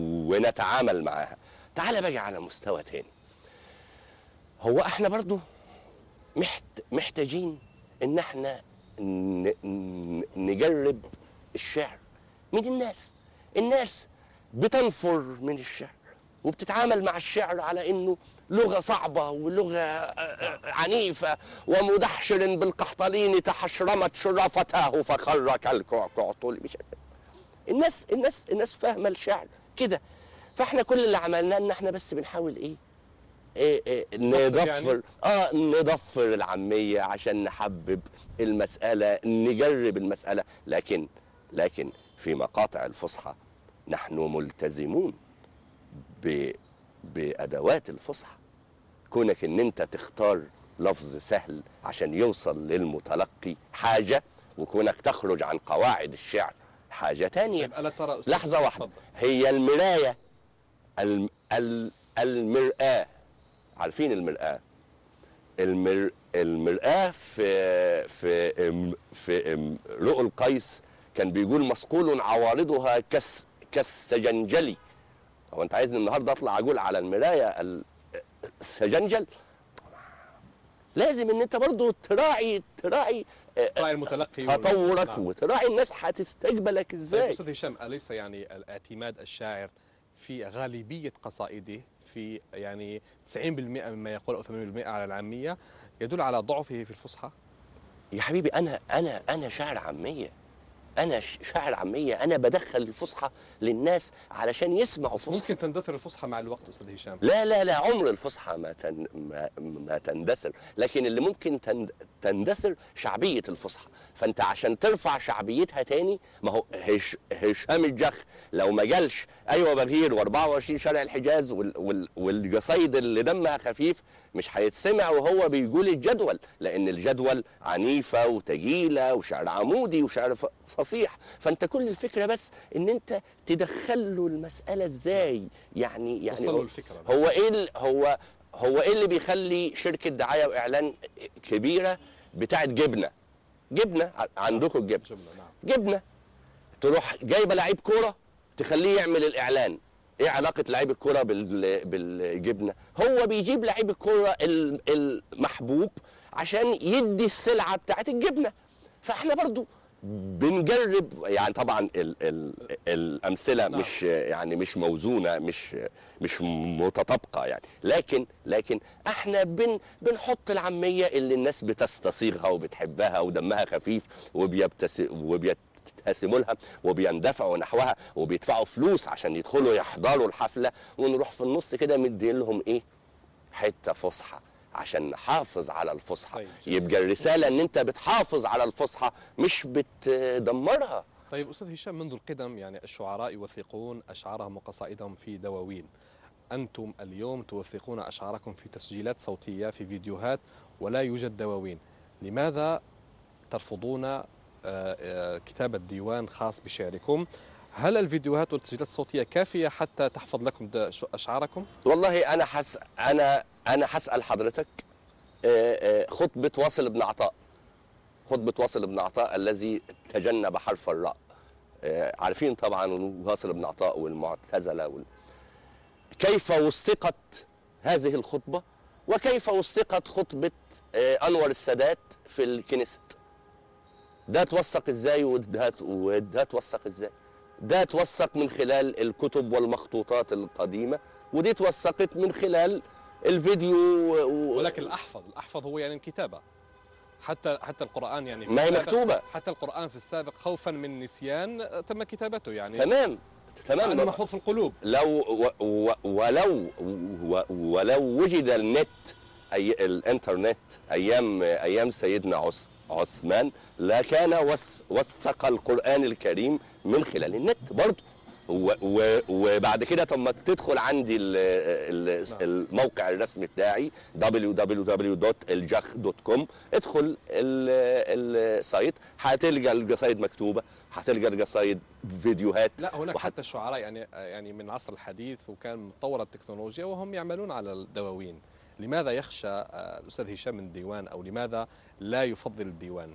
ونتعامل معاها تعال بقى على مستوى تاني هو احنا برضو محت محتاجين ان احنا ن- ن- نجرب الشعر من الناس الناس بتنفر من الشعر وبتتعامل مع الشعر على انه لغه صعبه ولغه آه، آه، عنيفه ومدحشر بالقحطلين تحشرمت شرافتاه فخر كالكعكع طول مش عارف. الناس الناس الناس فاهمه الشعر كده فاحنا كل اللي عملناه ان احنا بس بنحاول ايه إيه إيه نصر يعني؟ نضفر اه نضفر العاميه عشان نحبب المساله نجرب المساله لكن لكن في مقاطع الفصحى نحن ملتزمون ب بادوات الفصحى كونك ان انت تختار لفظ سهل عشان يوصل للمتلقي حاجه وكونك تخرج عن قواعد الشعر حاجه تانية طيب الا ترى أستاذ لحظه واحده تفضل. هي المرايه الم... ال... المرآة عارفين المرآة المر... المرآة في في ام- في ام- رؤى القيس كان بيقول مسقول عوارضها كس كالسجنجلي هو انت عايزني النهارده اطلع اقول على المرايه ال- السجنجل لازم ان انت برضو تراعي تراعي آه، راي المتلقي وال- تطورك نعم. وتراعي الناس هتستقبلك طيب ازاي استاذ هشام اليس يعني الاعتماد الشاعر في غالبيه قصائده في يعني 90% مما يقول او 80% على العاميه يدل على ضعفه في الفصحى يا حبيبي انا انا انا شاعر عاميه انا ش- شاعر عاميه انا بدخل الفصحى للناس علشان يسمعوا فصحى ممكن تندثر الفصحى مع الوقت استاذ هشام لا لا لا عمر الفصحى ما تن ما, ما تندثر لكن اللي ممكن تن تندثر شعبيه الفصحى فانت عشان ترفع شعبيتها تاني ما هو هش هشام الجخ لو ما جالش ايوه بغير و24 شارع الحجاز وال وال والقصايد اللي دمها خفيف مش هيتسمع وهو بيقول الجدول لان الجدول عنيفه وتجيله وشعر عمودي وشعر ف- فصيح فانت كل الفكره بس ان انت تدخل له المساله ازاي يعني يعني وصل له هو- الفكره هو ايه ال- هو هو ايه اللي بيخلي شركه دعايه واعلان كبيره بتاعت جبنه جبنه ع- عندكم الجبنه جمله نعم جبنه تروح جايبه لعيب كوره تخليه يعمل الاعلان ايه علاقه لعيب الكوره بال- بالجبنه هو بيجيب لعيب الكوره ال- المحبوب عشان يدي السلعه بتاعت الجبنه فاحنا برضو بنجرب يعني طبعا ال ال الامثله نعم. مش يعني مش موزونه مش مش متطابقه يعني لكن لكن احنا بن بنحط العاميه اللي الناس بتستصيغها وبتحبها ودمها خفيف وبيبتس وبيبتسموا لها وبيندفعوا نحوها وبيدفعوا فلوس عشان يدخلوا يحضروا الحفله ونروح في النص كده مدين لهم ايه حته فصحى عشان نحافظ على الفصحى طيب، جميل. يبقى الرساله ان انت بتحافظ على الفصحى مش بتدمرها طيب استاذ هشام منذ القدم يعني الشعراء يوثقون اشعارهم وقصائدهم في دواوين انتم اليوم توثقون اشعاركم في تسجيلات صوتيه في فيديوهات ولا يوجد دواوين لماذا ترفضون آه، آه، كتابه ديوان خاص بشعركم هل الفيديوهات والتسجيلات الصوتيه كافيه حتى تحفظ لكم د- ش- اشعاركم والله انا حس انا انا هسال حضرتك آه، آه، خطبه واصل بن عطاء خطبه واصل بن عطاء الذي تجنب حرف الراء آه، عارفين طبعا واصل بن عطاء والمعتزله وال... كيف وثقت هذه الخطبه وكيف وثقت خطبه آه، انور السادات في الكنيست ده توثق ازاي وده وده توثق ازاي ده توثق من خلال الكتب والمخطوطات القديمه ودي توثقت من خلال الفيديو و... و- ولكن الاحفظ الاحفظ هو يعني الكتابه حتى حتى القران يعني في ما هي السابق- مكتوبة. حتى القران في السابق خوفا من نسيان آه، تم كتابته يعني تمام مع انه تمام محفوظ في القلوب لو و... و... ولو و... ولو وجد النت أي... الانترنت ايام ايام سيدنا عث... عثمان لكان وث... وثق القران الكريم من خلال النت برضه و... و... وبعد كده طب ما تدخل عندي ال... ال... نعم. الموقع الرسمي بتاعي www.الجخ.com ادخل ال- السايت هتلقى القصايد مكتوبه هتلقى القصايد فيديوهات لا هناك وحت- حتى الشعراء يعني يعني من العصر الحديث وكان متطورة التكنولوجيا وهم يعملون على الدواوين لماذا يخشى آه، الأستاذ هشام من الديوان أو لماذا لا يفضل الديوان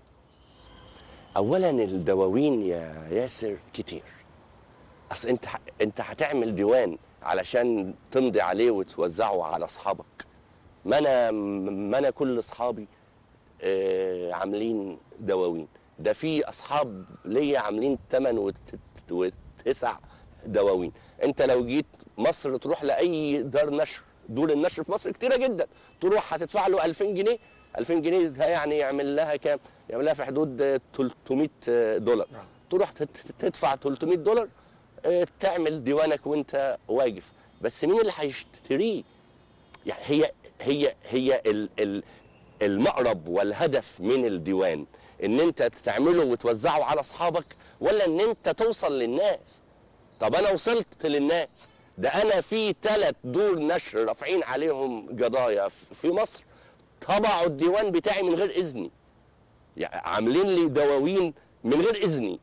اولا الدواوين يا ياسر كتير اصل انت ح- انت هتعمل ديوان علشان تمضي عليه وتوزعه على اصحابك ما انا ما انا كل اصحابي آه، عاملين دواوين ده في اصحاب ليا عاملين 8 وتسع دواوين انت لو جيت مصر تروح لاي دار نشر دور النشر في مصر كتيره جدا تروح هتدفع له 2000 جنيه 2000 جنيه ده يعني يعمل لها كام يعمل لها في حدود آه، 300 دولار نعم. تروح تت- تدفع 300 دولار آه، تعمل ديوانك وانت واقف بس مين اللي هيشتريه يعني هي هي هي ال ال المقرب والهدف من الديوان ان انت تعمله وتوزعه على اصحابك ولا ان انت توصل للناس طب انا وصلت للناس ده انا في ثلاث دور نشر رافعين عليهم قضايا ف- في مصر طبعوا الديوان بتاعي من غير اذني يعني عاملين لي دواوين من غير اذني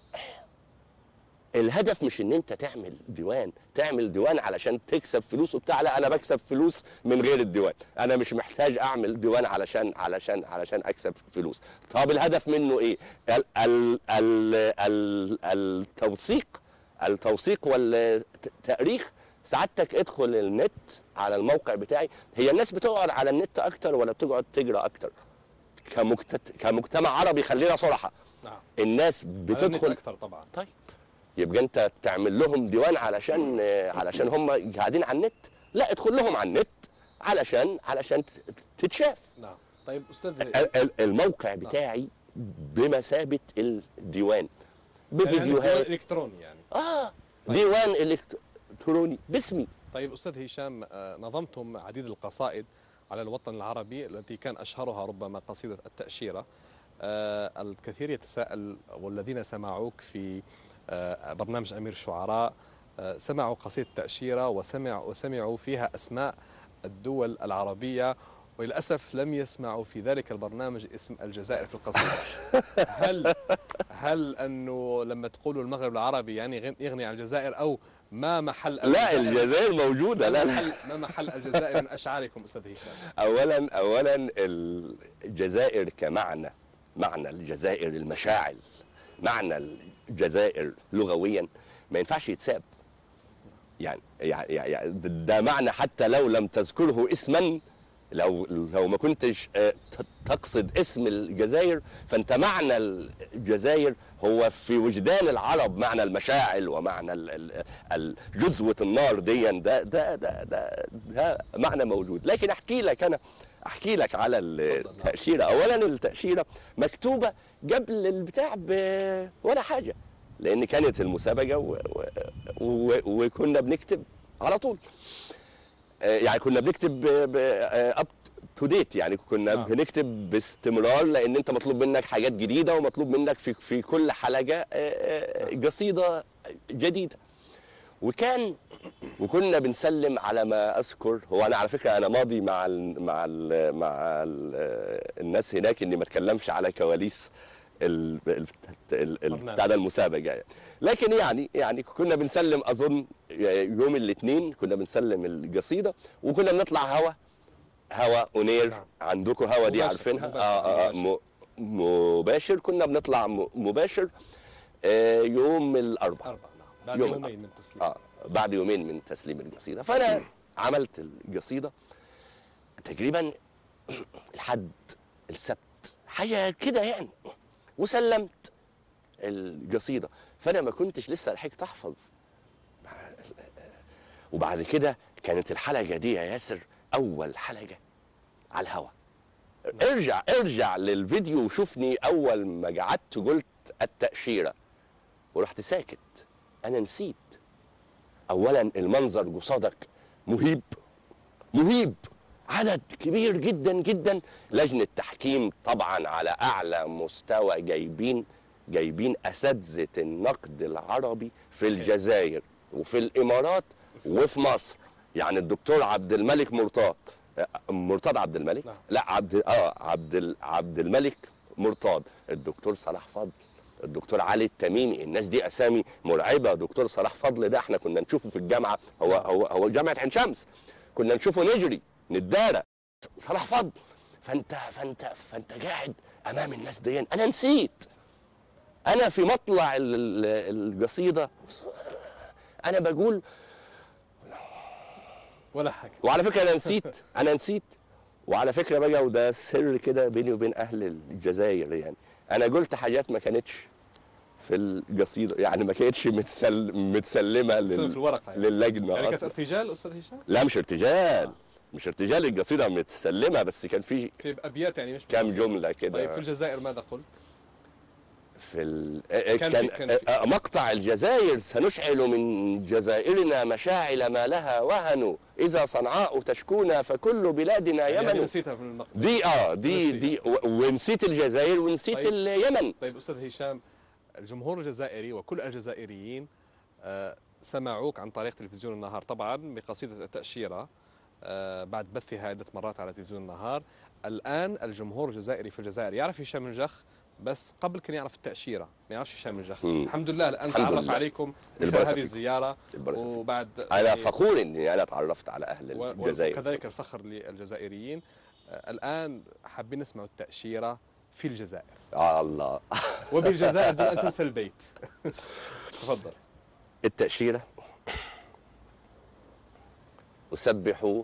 الهدف مش ان انت تعمل ديوان تعمل ديوان علشان تكسب فلوس وبتاع لا انا بكسب فلوس من غير الديوان انا مش محتاج اعمل ديوان علشان علشان علشان اكسب فلوس طب الهدف منه ايه ال ال ال ال التوثيق التوثيق والتاريخ سعادتك ادخل النت على الموقع بتاعي هي الناس بتقعد على النت اكتر ولا بتقعد تجرى اكتر كمجت... كمجتمع عربي خلينا صراحه نعم الناس على النت بتدخل اكثر طبعا طيب يبقى انت تعمل لهم ديوان علشان علشان هم قاعدين على النت لا ادخل لهم على النت علشان علشان ت- تتشاف نعم طيب استاذ ال- ال- الموقع بتاعي بمثابه الديوان بفيديوهات الكتروني يعني اه طيب. ديوان الكتروني باسمي طيب استاذ هشام آه، نظمتم عديد القصائد على الوطن العربي التي كان اشهرها ربما قصيده التاشيره آه، الكثير يتساءل والذين سمعوك في آه، برنامج امير الشعراء آه، سمعوا قصيده التاشيره وسمع وسمعوا فيها اسماء الدول العربيه وللاسف لم يسمعوا في ذلك البرنامج اسم الجزائر في القصيده هل هل انه لما تقولوا المغرب العربي يعني يغن- يغني عن الجزائر او ما محل لا الجزائر موجوده ما لا لا محل ما محل الجزائر من اشعاركم استاذ هشام اولا اولا الجزائر كمعنى معنى الجزائر المشاعل معنى الجزائر لغويا ما ينفعش يتساب يعني يعني يعني ده معنى حتى لو لم تذكره اسما لو لو ما كنتش آه، ت- تقصد اسم الجزائر فانت معنى الجزائر هو في وجدان العرب معنى المشاعل ومعنى ال- ال- ال- جذوة النار دي ده ده ده ده, ده معنى موجود لكن احكي لك انا احكي لك على التاشيره اولا التاشيره مكتوبه قبل البتاع ب- ولا حاجه لان كانت المسابقه و... و... و... وكنا بنكتب على طول آه، يعني كنا بنكتب اب تو ديت يعني كنا نعم. بنكتب باستمرار لان انت مطلوب منك حاجات جديده ومطلوب منك في في كل حلقه آه، آه، قصيده جديده وكان وكنا بنسلم على ما اذكر هو انا على فكره انا ماضي مع ال مع ال مع ال الناس هناك اني ما اتكلمش على كواليس ال- ال- ال- ال- برنامج. بتاع ده المسابقه يعني لكن يعني يعني كنا بنسلم اظن يوم الاثنين كنا بنسلم القصيده وكنا بنطلع هوا هوا اونير نعم. عندكم هوا دي مباشر، عارفينها مباشر، آه آه مباشر. م- مباشر كنا بنطلع م- مباشر آه يوم الاربعاء أربعة نعم بعد يوم يومين من تسليم اه بعد يومين من تسليم القصيده فانا عملت القصيده تقريبا الحد السبت حاجه كده يعني وسلمت القصيده فانا ما كنتش لسه لحقت احفظ وبعد كده كانت الحلقه دي يا ياسر اول حلقه على الهوا ارجع ارجع للفيديو وشوفني اول ما قعدت قلت التاشيره ورحت ساكت انا نسيت اولا المنظر قصادك مهيب مهيب عدد كبير جدا جدا لجنه تحكيم طبعا على اعلى مستوى جايبين جايبين اساتذه النقد العربي في الجزائر وفي الامارات وفي مصر يعني الدكتور عبد الملك مرتضى مرتضى عبد الملك نعم. لا عبد اه عبد ال- عبد الملك مرتضى الدكتور صلاح فضل الدكتور علي التميمي الناس دي اسامي مرعبه دكتور صلاح فضل ده احنا كنا نشوفه في الجامعه هو هو هو جامعه عين شمس كنا نشوفه نجري نتدارى صلاح فضل فانت فانت فانت قاعد امام الناس دي انا نسيت انا في مطلع ال- ال- القصيده انا بقول ولا حاجه وعلى فكره انا نسيت انا نسيت وعلى فكره بقى وده سر كده بيني وبين اهل الجزائر يعني انا قلت حاجات ما كانتش في القصيده يعني ما كانتش متسل متسلمه تصير في لل... الورقه يعني, للجنه يعني كانت أصلاً. ارتجال استاذ هشام لا مش ارتجال مش ارتجال القصيده متسلمه بس كان في في ابيات يعني مش كام بالقصيدة. جمله كده طيب في الجزائر ماذا قلت؟ في ال... آه، كان كان, في- كان في- آه، مقطع الجزائر سنشعل من جزائرنا مشاعل ما لها وهن اذا صنعاء تشكونا فكل بلادنا يعني يمن نسيتها في المقطع دي اه دي نسيت. دي و- ونسيت الجزائر ونسيت طيب. اليمن طيب استاذ هشام الجمهور الجزائري وكل الجزائريين آه، سمعوك عن طريق تلفزيون النهار طبعا بقصيده التاشيره آه، بعد بثها عده مرات على تلفزيون النهار الان الجمهور الجزائري في الجزائر يعرف هشام الجخ بس قبل كان يعرف التاشيره ما يعرفش هشام الجخ مم. الحمد لله الان الحمد تعرف لله. عليكم خلال البركة هذه فيكم. الزياره البركة فيكم. وبعد انا يعني- فخور اني انا تعرفت على اهل و- الجزائر وكذلك الفخر للجزائريين آه، الان حابين نسمع التاشيره في الجزائر آه الله وبالجزائر دون ان تنسى البيت تفضل التأشيرة أسبح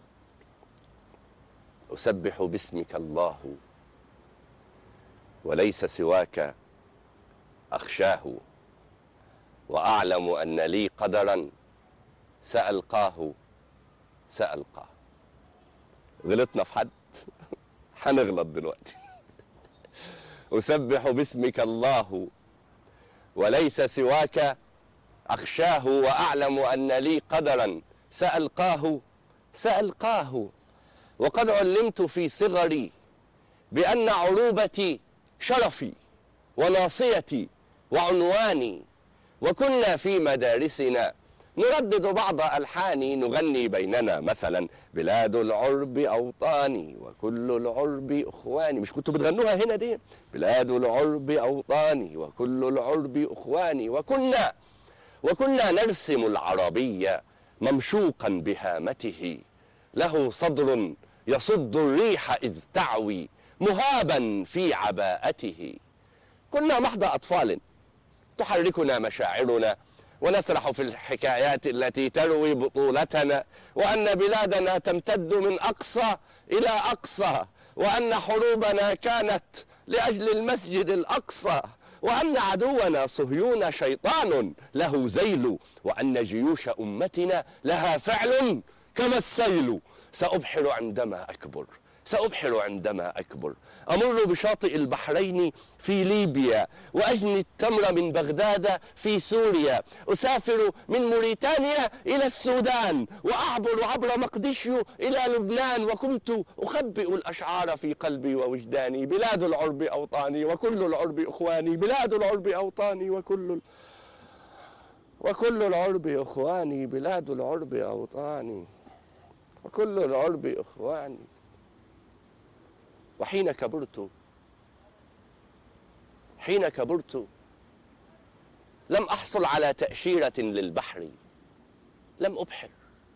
أسبح باسمك الله وليس سواك أخشاه وأعلم أن لي قدرا سألقاه سألقاه غلطنا في حد هنغلط دلوقتي أسبح باسمك الله وليس سواك أخشاه وأعلم أن لي قدرا سألقاه سألقاه وقد علمت في صغري بأن عروبتي شرفي وناصيتي وعنواني وكنا في مدارسنا نردد بعض ألحاني نغني بيننا مثلا بلاد العرب أوطاني وكل العرب أخواني مش كنتوا بتغنوها هنا دي بلاد العرب أوطاني وكل العرب أخواني وكنا وكنا نرسم العربية ممشوقا بهامته له صدر يصد الريح إذ تعوي مهابا في عباءته كنا محض أطفال تحركنا مشاعرنا ونسرح في الحكايات التي تروي بطولتنا وأن بلادنا تمتد من أقصى إلى أقصى وأن حروبنا كانت لأجل المسجد الأقصى وأن عدونا صهيون شيطان له زيل وأن جيوش أمتنا لها فعل كما السيل سأبحر عندما أكبر سأبحر عندما أكبر أمر بشاطئ البحرين في ليبيا وأجني التمر من بغداد في سوريا أسافر من موريتانيا إلى السودان وأعبر عبر مقدشيو إلى لبنان وكنت أخبئ الأشعار في قلبي ووجداني بلاد العرب أوطاني وكل العرب إخواني بلاد العرب أوطاني وكل ال... وكل العرب إخواني بلاد العرب أوطاني وكل العرب إخواني وحين كبرت حين كبرت لم احصل على تاشيره للبحر لم ابحر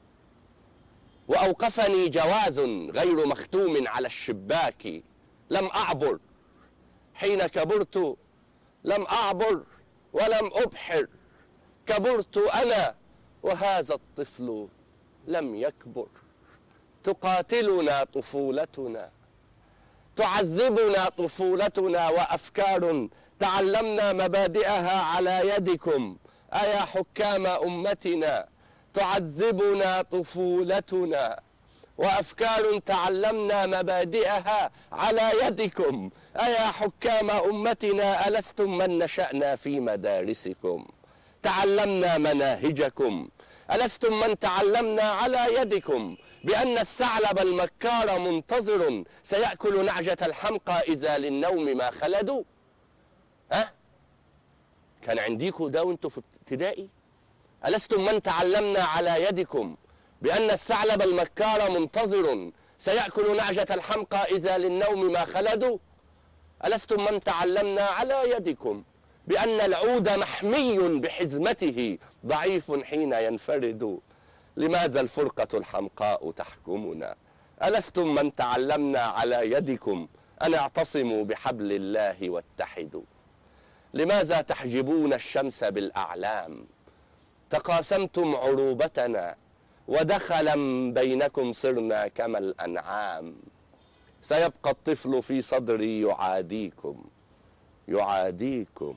واوقفني جواز غير مختوم على الشباك لم اعبر حين كبرت لم اعبر ولم ابحر كبرت انا وهذا الطفل لم يكبر تقاتلنا طفولتنا تعذبنا طفولتنا وافكار تعلمنا مبادئها على يدكم ايا حكام امتنا تعذبنا طفولتنا وافكار تعلمنا مبادئها على يدكم ايا حكام امتنا الستم من نشانا في مدارسكم تعلمنا مناهجكم الستم من تعلمنا على يدكم بأن الثعلب المكار منتظر سيأكل نعجة الحمقى إذا للنوم ما خلدوا ها كان عنديكم ده وانتوا في ابتدائي ألستم من تعلمنا على يدكم بأن الثعلب المكار منتظر سيأكل نعجة الحمقى إذا للنوم ما خلدوا ألستم من تعلمنا على يدكم بأن العود محمي بحزمته ضعيف حين ينفرد لماذا الفرقة الحمقاء تحكمنا ألستم من تعلمنا على يدكم أن اعتصموا بحبل الله واتحدوا لماذا تحجبون الشمس بالأعلام تقاسمتم عروبتنا ودخلا بينكم صرنا كما الأنعام سيبقى الطفل في صدري يعاديكم يعاديكم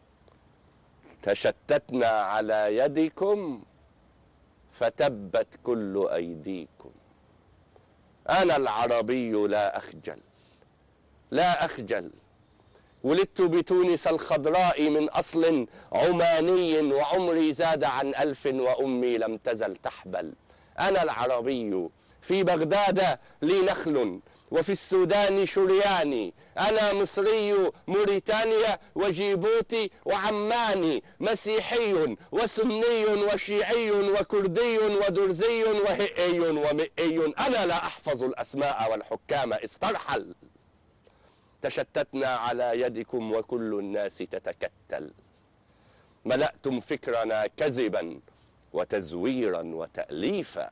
تشتتنا على يدكم فتبت كل ايديكم انا العربي لا اخجل لا اخجل ولدت بتونس الخضراء من اصل عماني وعمري زاد عن الف وامي لم تزل تحبل انا العربي في بغداد لي نخل وفي السودان شرياني أنا مصري موريتانيا وجيبوتي وعماني مسيحي وسني وشيعي وكردي ودرزي وهئي ومئي أنا لا أحفظ الأسماء والحكام استرحل تشتتنا على يدكم وكل الناس تتكتل ملأتم فكرنا كذبا وتزويرا وتأليفا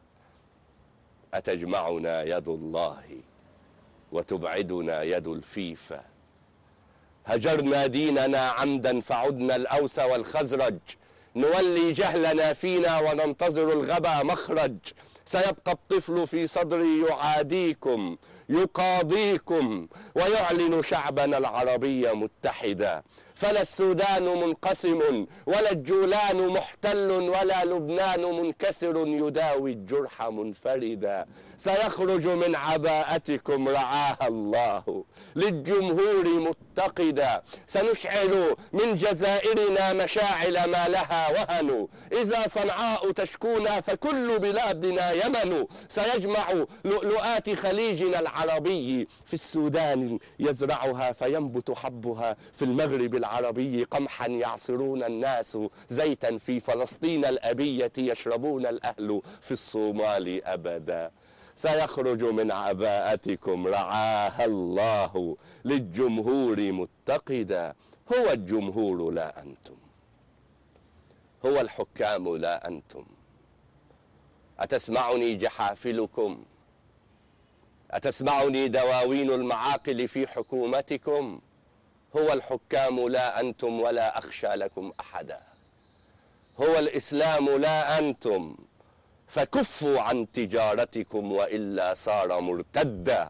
أتجمعنا يد الله وتبعدنا يد الفيفا هجرنا ديننا عمدا فعدنا الأوس والخزرج نولي جهلنا فينا وننتظر الغبا مخرج سيبقى الطفل في صدري يعاديكم يقاضيكم ويعلن شعبنا العربي متحدا فلا السودان منقسم ولا الجولان محتل ولا لبنان منكسر يداوي الجرح منفردا سيخرج من عباءتكم رعاها الله للجمهور متقدا سنشعل من جزائرنا مشاعل ما لها وهن إذا صنعاء تشكونا فكل بلادنا يمن سيجمع لؤلؤات خليجنا العربي في السودان يزرعها فينبت حبها في المغرب العربي قمحا يعصرون الناس زيتا في فلسطين الأبية يشربون الأهل في الصومال أبدا سيخرج من عباءتكم رعاها الله للجمهور متقدا هو الجمهور لا أنتم هو الحكام لا أنتم أتسمعني جحافلكم أتسمعني دواوين المعاقل في حكومتكم هو الحكام لا أنتم ولا أخشى لكم أحدا هو الإسلام لا أنتم فكفوا عن تجارتكم والا صار مرتدا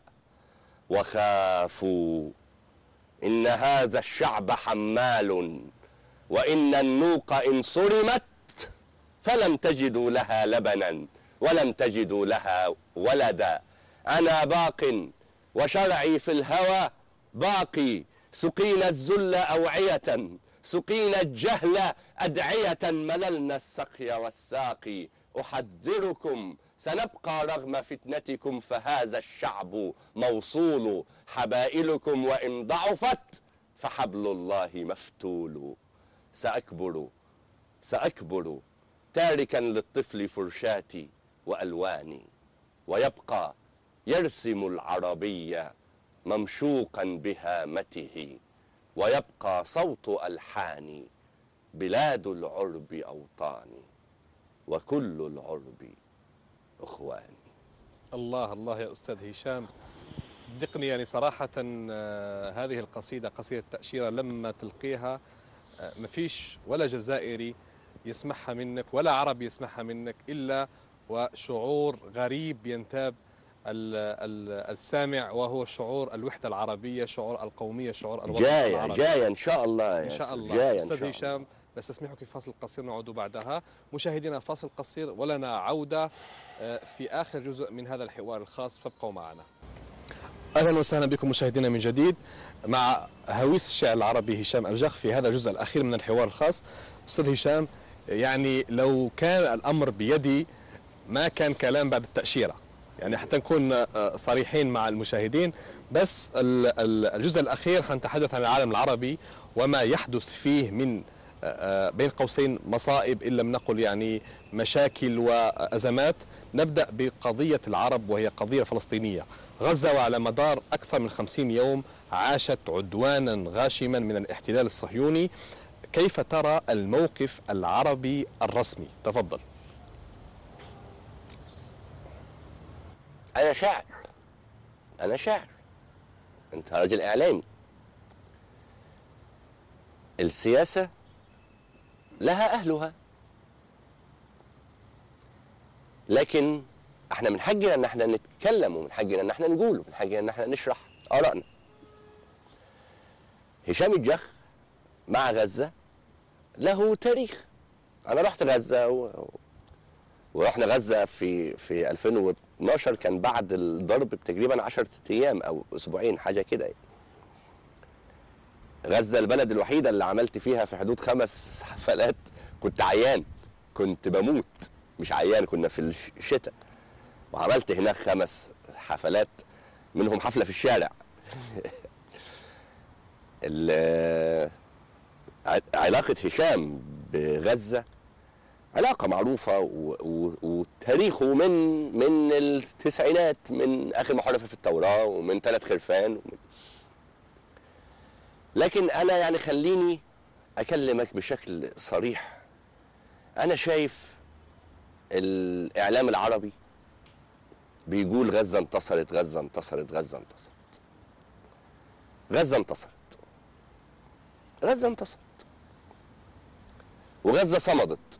وخافوا ان هذا الشعب حمال وان النوق ان صرمت فلم تجدوا لها لبنا ولم تجدوا لها ولدا انا باق وشرعي في الهوى باقي سقينا الذل اوعيه سقينا الجهل ادعيه مللنا السقي والساقي احذركم سنبقى رغم فتنتكم فهذا الشعب موصول حبائلكم وان ضعفت فحبل الله مفتول ساكبر ساكبر تاركا للطفل فرشاتي والواني ويبقى يرسم العربيه ممشوقا بهامته ويبقى صوت الحاني بلاد العرب اوطاني وكل العرب اخواني الله الله يا أستاذ هشام صدقني يعني صراحة آه، هذه القصيدة قصيدة تأشيرة لما تلقيها آه، ما فيش ولا جزائري يسمعها منك ولا عربي يسمعها منك إلا وشعور غريب ينتاب ال- ال- السامع وهو شعور الوحدة العربية شعور القومية شعور الوطن جاية العربي جاية إن شاء الله يا إن شاء ياسر، الله جاية إن أستاذ شاء الله هشام نستسمحك في فاصل قصير نعود بعدها مشاهدينا فاصل قصير ولنا عودة آه، في آخر جزء من هذا الحوار الخاص فابقوا معنا أهلا وسهلا بكم مشاهدينا من جديد مع هويس الشاعر العربي هشام الجخ في هذا الجزء الأخير من الحوار الخاص أستاذ هشام يعني لو كان الأمر بيدي ما كان كلام بعد التأشيرة يعني حتى نكون آه، صريحين مع المشاهدين بس ال- ال- الجزء الأخير حنتحدث عن العالم العربي وما يحدث فيه من آه، بين قوسين مصائب إن لم نقل يعني مشاكل وأزمات نبدأ بقضية العرب وهي قضية فلسطينية غزة وعلى مدار أكثر من خمسين يوم عاشت عدوانا غاشما من الاحتلال الصهيوني كيف ترى الموقف العربي الرسمي تفضل أنا شاعر أنا شاعر أنت راجل إعلامي السياسة لها أهلها لكن احنا من حقنا ان احنا نتكلم ومن حقنا ان احنا نقول ومن حقنا ان احنا نشرح ارائنا هشام الجخ مع غزة له تاريخ انا رحت غزة و... ورحنا غزة في في 2012 كان بعد الضرب بتقريبا 10 ايام او اسبوعين حاجة كده يعني. غزة البلد الوحيدة اللي عملت فيها في حدود خمس حفلات كنت عيان كنت بموت مش عيان كنا في الشتاء وعملت هناك خمس حفلات منهم حفلة في الشارع ال- ع- علاقة هشام بغزة علاقة معروفة و- و- وتاريخه من من التسعينات من آخر محرفة في التوراة ومن ثلاث خرفان ومن لكن أنا يعني خليني أكلمك بشكل صريح أنا شايف الإعلام العربي بيقول غزة انتصرت غزة انتصرت غزة انتصرت غزة انتصرت غزة انتصرت وغزه صمدت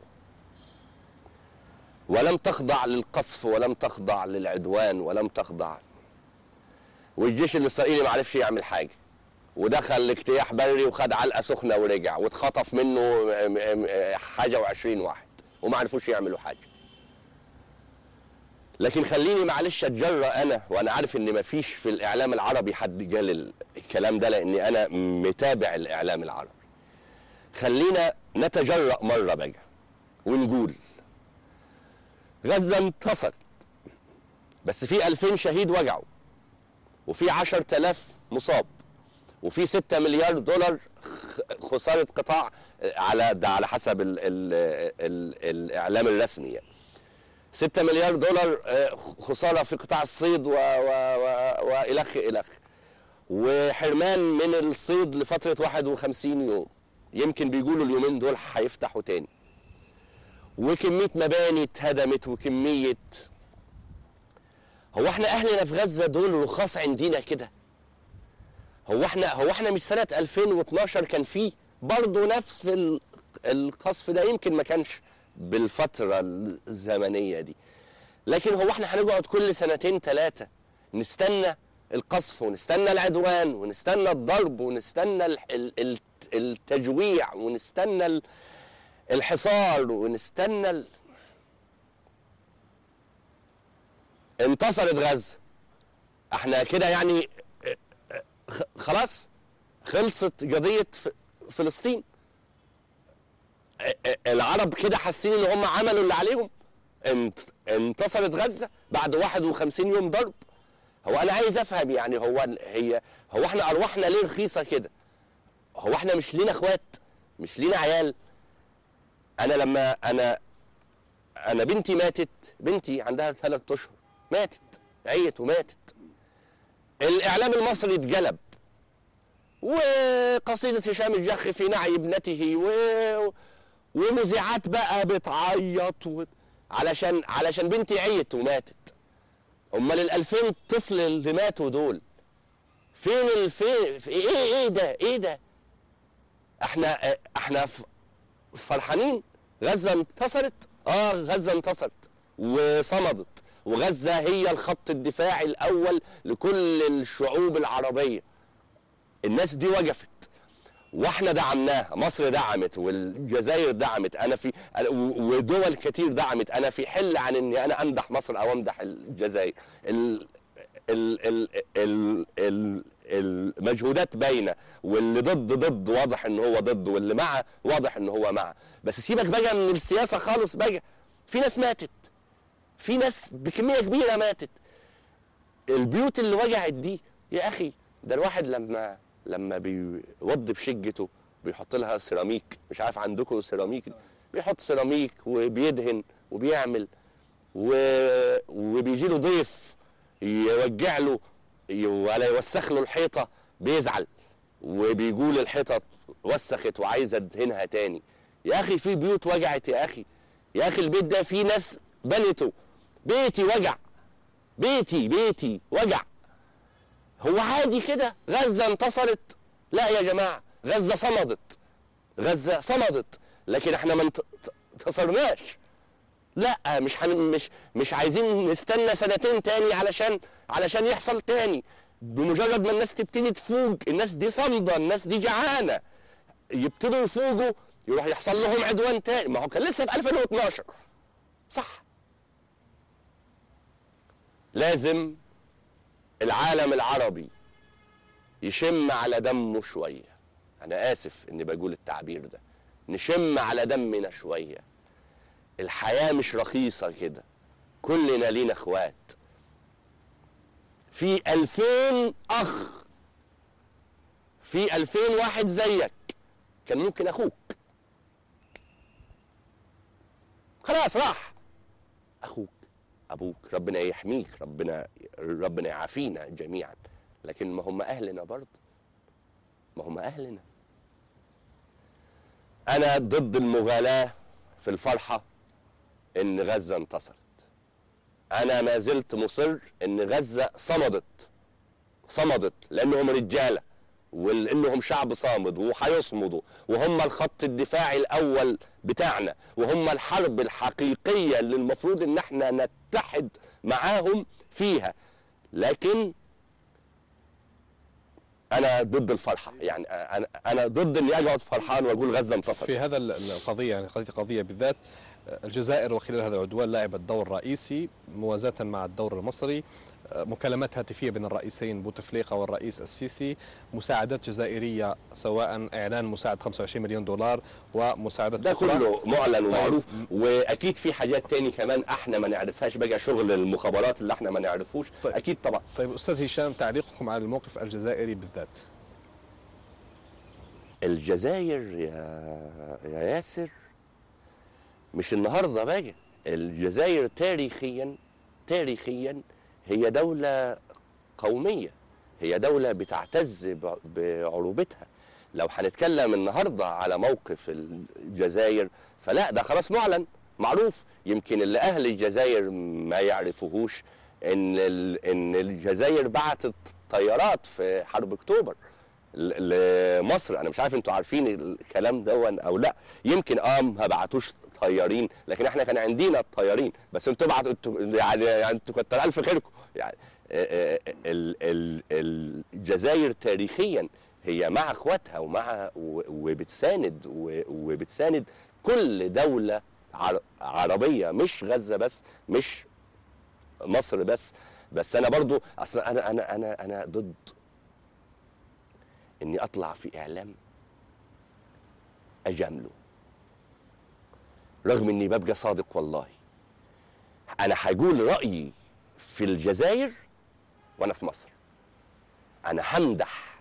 ولم تخضع للقصف ولم تخضع للعدوان ولم تخضع والجيش الاسرائيلي ما عرفش يعمل حاجه ودخل اجتياح بري وخد علقه سخنه ورجع واتخطف منه م- م- حاجه وعشرين واحد وما عرفوش يعملوا حاجه لكن خليني معلش اتجرأ انا وانا عارف ان مفيش في الاعلام العربي حد قال ال- الكلام ده لاني انا متابع الاعلام العربي خلينا نتجرأ مره بقى ونقول غزه انتصرت بس في 2000 شهيد وجعوا وفي 10000 مصاب وفي 6 مليار دولار خ- خساره قطاع على ده على حسب ال ال ال الاعلام الرسمي يعني 6 مليار دولار آه، خساره في قطاع الصيد و و و والخ الخ وحرمان من الصيد لفتره 51 يوم يمكن بيقولوا اليومين دول هيفتحوا تاني وكميه مباني اتهدمت وكميه هو احنا اهلنا في غزه دول رخاص عندنا كده هو احنا هو احنا مش سنه 2012 كان فيه برضه نفس ال- القصف ده يمكن ما كانش بالفتره الزمنيه دي لكن هو احنا هنقعد كل سنتين ثلاثه نستنى القصف ونستنى العدوان ونستنى الضرب ونستنى ال- ال- ال- التجويع ونستنى ال- الحصار ونستنى ال... انتصرت غزه احنا كده يعني خ- خلاص خلصت قضيه ف- فلسطين ا- ا- العرب كده حاسين ان هم عملوا اللي عليهم انت- انتصرت غزه بعد 51 يوم ضرب هو انا عايز افهم يعني هو ال- هي هو احنا ارواحنا ليه رخيصه كده هو احنا مش لينا اخوات مش لينا عيال انا لما انا انا بنتي ماتت بنتي عندها ثلاث اشهر ماتت عيت وماتت الاعلام المصري اتجلب وقصيده هشام الجخ في نعي ابنته و... ومذيعات بقى بتعيط و... علشان علشان بنتي عيت وماتت امال ال 2000 طفل اللي ماتوا دول فين الفين في ايه ايه ده ايه ده احنا احنا ف- فرحانين غزه انتصرت اه غزه انتصرت وصمدت وغزه هي الخط الدفاعي الاول لكل الشعوب العربيه الناس دي وقفت واحنا دعمناها مصر دعمت والجزائر دعمت انا في ودول كتير دعمت انا في حل عن اني انا امدح مصر او امدح الجزائر ال ال ال ال ال المجهودات باينه واللي ضد ضد واضح ان هو ضد واللي مع واضح ان هو مع بس سيبك بقى من السياسه خالص بقى في ناس ماتت في ناس بكميه كبيره ماتت البيوت اللي وجعت دي يا اخي ده الواحد لما لما بيوضب شقته بيحط لها سيراميك مش عارف عندكم سيراميك بيحط سيراميك وبيدهن وبيعمل و... وبيجي له ضيف يوجع له ي- ولا يوسخ له الحيطه بيزعل وبيقول الحيطه وسخت وعايزه ادهنها تاني يا اخي في بيوت وجعت يا اخي يا اخي البيت ده فيه ناس بنته بيتي وجع بيتي بيتي وجع هو عادي كده غزه انتصرت لا يا جماعه غزه صمدت غزه صمدت لكن احنا ما انت- انتصرناش لا مش حن مش مش عايزين نستنى سنتين تاني علشان علشان يحصل تاني بمجرد ما الناس تبتدي تفوق الناس دي صامده الناس دي جعانه يبتدوا يفوقوا يروح يحصل لهم عدوان تاني ما هو كان لسه في 2012 صح لازم العالم العربي يشم على دمه شويه انا اسف اني بقول التعبير ده نشم على دمنا شويه الحياه مش رخيصه كده كلنا لينا اخوات في ألفين أخ في ألفين واحد زيك كان ممكن أخوك خلاص راح أخوك أبوك ربنا يحميك ربنا ربنا يعافينا جميعا لكن ما هم أهلنا برضه ما هم أهلنا أنا ضد المغالاة في الفرحة إن غزة انتصرت انا ما زلت مصر ان غزه صمدت صمدت لانهم رجاله وانهم شعب صامد وهيصمدوا وهم الخط الدفاعي الاول بتاعنا وهم الحرب الحقيقيه اللي المفروض ان احنا نتحد معاهم فيها لكن انا ضد الفرحه يعني انا انا ضد اني اقعد فرحان واقول غزه انتصرت في هذا ال- القضية يعني قضية قضية بالذات الجزائر وخلال هذا العدوان لعبت دور رئيسي موازاة مع الدور المصري مكالمات هاتفية بين الرئيسين بوتفليقة والرئيس السيسي مساعدات جزائرية سواء إعلان مساعد 25 مليون دولار ومساعدات ده أخرى. كله معلن طيب. ومعروف واكيد في حاجات تاني كمان احنا ما نعرفهاش بقى شغل المخابرات اللي احنا ما نعرفوش طيب. اكيد طبعا طيب أستاذ هشام تعليقكم على الموقف الجزائري بالذات الجزائر يا يا ياسر مش النهارده بقى الجزائر تاريخيا تاريخيا هي دولة قومية هي دولة بتعتز ب- بعروبتها لو هنتكلم النهارده على موقف الجزائر فلا ده خلاص معلن معروف يمكن اللي اهل الجزائر ما يعرفوهوش ان ال- ان الجزائر بعتت طيارات في حرب اكتوبر ل- لمصر انا مش عارف انتوا عارفين الكلام دون او لا يمكن اه ما بعتوش طيارين لكن احنا كان عندنا الطيارين بس انتوا بعتوا انتوا يعني يعني انتوا كتر الف خيركم يعني آه، آه، ال- ال- الجزائر تاريخيا هي مع اخواتها ومع و- وبتساند و- وبتساند كل دوله عر- عربيه مش غزه بس مش مصر بس بس انا برضو اصل انا انا انا انا ضد اني اطلع في اعلام اجامله رغم اني ببقى صادق والله انا هقول رايي في الجزائر وانا في مصر انا همدح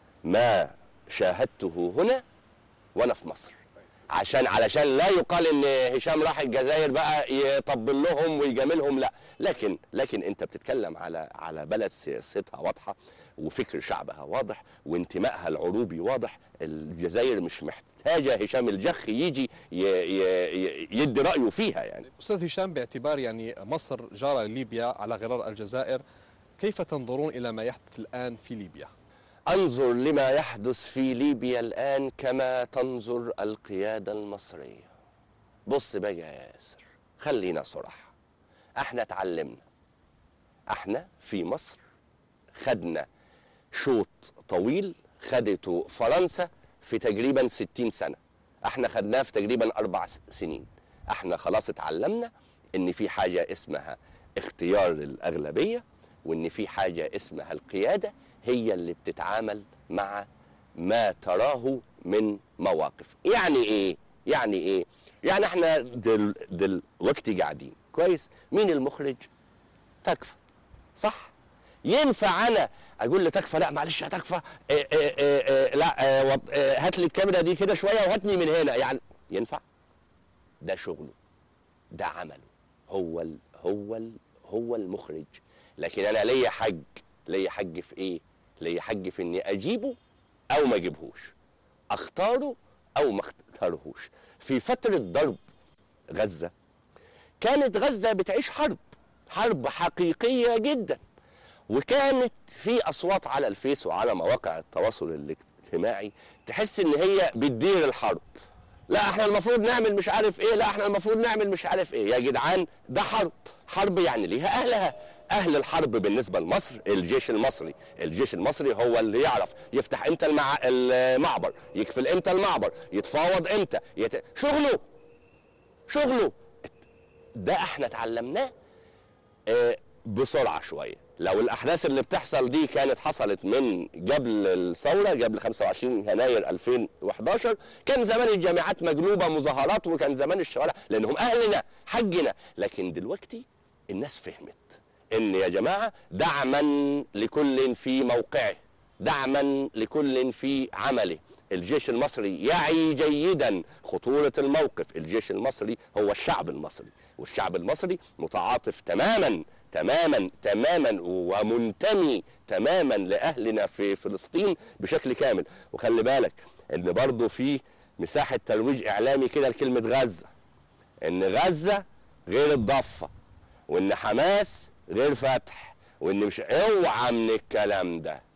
ما شاهدته هنا وانا في مصر عشان علشان لا يقال ان هشام راح الجزائر بقى يطبل لهم ويجاملهم لا لكن لكن انت بتتكلم على على بلد سياستها واضحه وفكر شعبها واضح وانتمائها العروبي واضح الجزائر مش محتاجه هشام الجخ يجي ي- ي- ي- يدي رايه فيها يعني أستاذ هشام باعتبار يعني مصر جارة لليبيا على غرار الجزائر كيف تنظرون إلى ما يحدث الآن في ليبيا؟ انظر لما يحدث في ليبيا الان كما تنظر القياده المصريه بص بقى يا ياسر خلينا صراحه احنا اتعلمنا احنا في مصر خدنا شوط طويل خدته فرنسا في تقريبا 60 سنه احنا خدناه في تقريبا اربع س- سنين احنا خلاص اتعلمنا ان في حاجه اسمها اختيار الاغلبيه وان في حاجه اسمها القياده هي اللي بتتعامل مع ما تراه من مواقف يعني ايه يعني ايه يعني احنا دل دلوقتي قاعدين كويس مين المخرج تكفى صح ينفع انا اقول لتكفى لا معلش يا تكفى إيه إيه إيه إيه لا إيه وط- إيه هات لي الكاميرا دي كده شويه وهاتني من هنا يعني ينفع ده شغله ده عمله هو ال هو ال هو المخرج لكن انا ليا حج ليا حج في ايه ليا حج في اني اجيبه او ما اجيبهوش اختاره او ما اختارهوش في فتره ضرب غزه كانت غزه بتعيش حرب حرب حقيقيه جدا وكانت في اصوات على الفيس وعلى مواقع التواصل الاجتماعي تحس ان هي بتدير الحرب لا احنا المفروض نعمل مش عارف ايه لا احنا المفروض نعمل مش عارف ايه يا جدعان ده حرب حرب يعني ليها اهلها اهل الحرب بالنسبه لمصر الجيش المصري الجيش المصري هو اللي يعرف يفتح امتى المع... المعبر يقفل امتى المعبر يتفاوض امتى يت... شغله شغله ده احنا اتعلمناه آه، بسرعه شويه لو الاحداث اللي بتحصل دي كانت حصلت من قبل الثوره قبل 25 يناير 2011 كان زمان الجامعات مجلوبه مظاهرات وكان زمان الشوارع لانهم اهلنا حجنا لكن دلوقتي الناس فهمت ان يا جماعه دعما لكل في موقعه دعما لكل في عمله الجيش المصري يعي جيدا خطورة الموقف الجيش المصري هو الشعب المصري والشعب المصري متعاطف تماما تماما تماما ومنتمي تماما لأهلنا في فلسطين بشكل كامل وخلي بالك ان برضه في مساحة ترويج اعلامي كده لكلمة غزة ان غزة غير الضفة وان حماس غير فتح وان مش اوعى من الكلام ده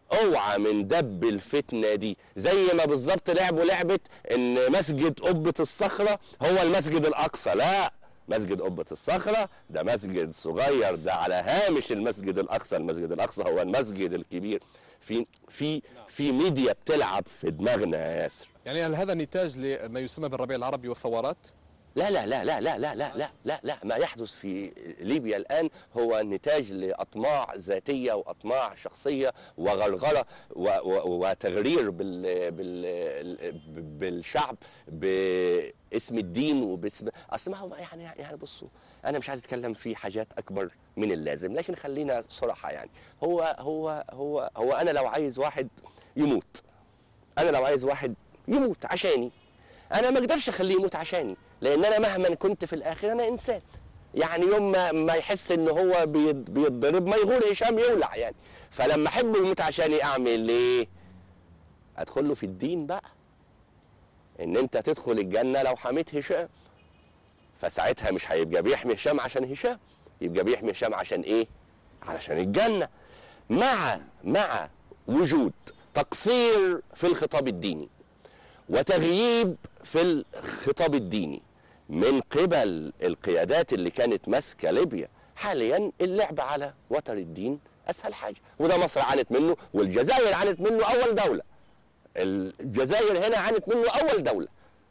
اوعى من دب الفتنه دي زي ما بالظبط لعبوا لعبه ان مسجد قبه الصخره هو المسجد الاقصى لا مسجد قبة الصخرة ده مسجد صغير ده على هامش المسجد الأقصى، المسجد الأقصى هو المسجد الكبير. في في في ميديا بتلعب في دماغنا يا ياسر. يعني هل هذا نتاج لما يسمى بالربيع العربي والثورات؟ لا لا لا لا لا لا لا لا لا لا ما يحدث في ليبيا الآن هو نتاج لأطماع ذاتية وأطماع شخصية وغرغرة و- و- وتغرير بال بال بالشعب باسم الدين وباسم أصل ما هو يعني يعني بصوا أنا مش عايز أتكلم في حاجات أكبر من اللازم لكن خلينا صراحة يعني هو هو هو هو أنا لو عايز واحد يموت أنا لو عايز واحد يموت عشاني انا ما اقدرش اخليه يموت عشاني لان انا مهما كنت في الاخر انا انسان يعني يوم ما, ما يحس ان هو بيض- بيتضرب ما يغور هشام يولع يعني فلما احبه يموت عشاني اعمل ايه ادخل له في الدين بقى ان انت تدخل الجنه لو حميت هشام فساعتها مش هيبقى بيحمي هشام عشان هشام يبقى بيحمي هشام عشان ايه علشان الجنه مع مع وجود تقصير في الخطاب الديني وتغييب في الخطاب الديني من قبل القيادات اللي كانت ماسكه ليبيا حاليا اللعب على وتر الدين اسهل حاجه وده مصر عانت منه والجزائر عانت منه اول دوله الجزائر هنا عانت منه اول دوله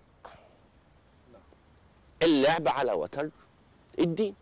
اللعب على وتر الدين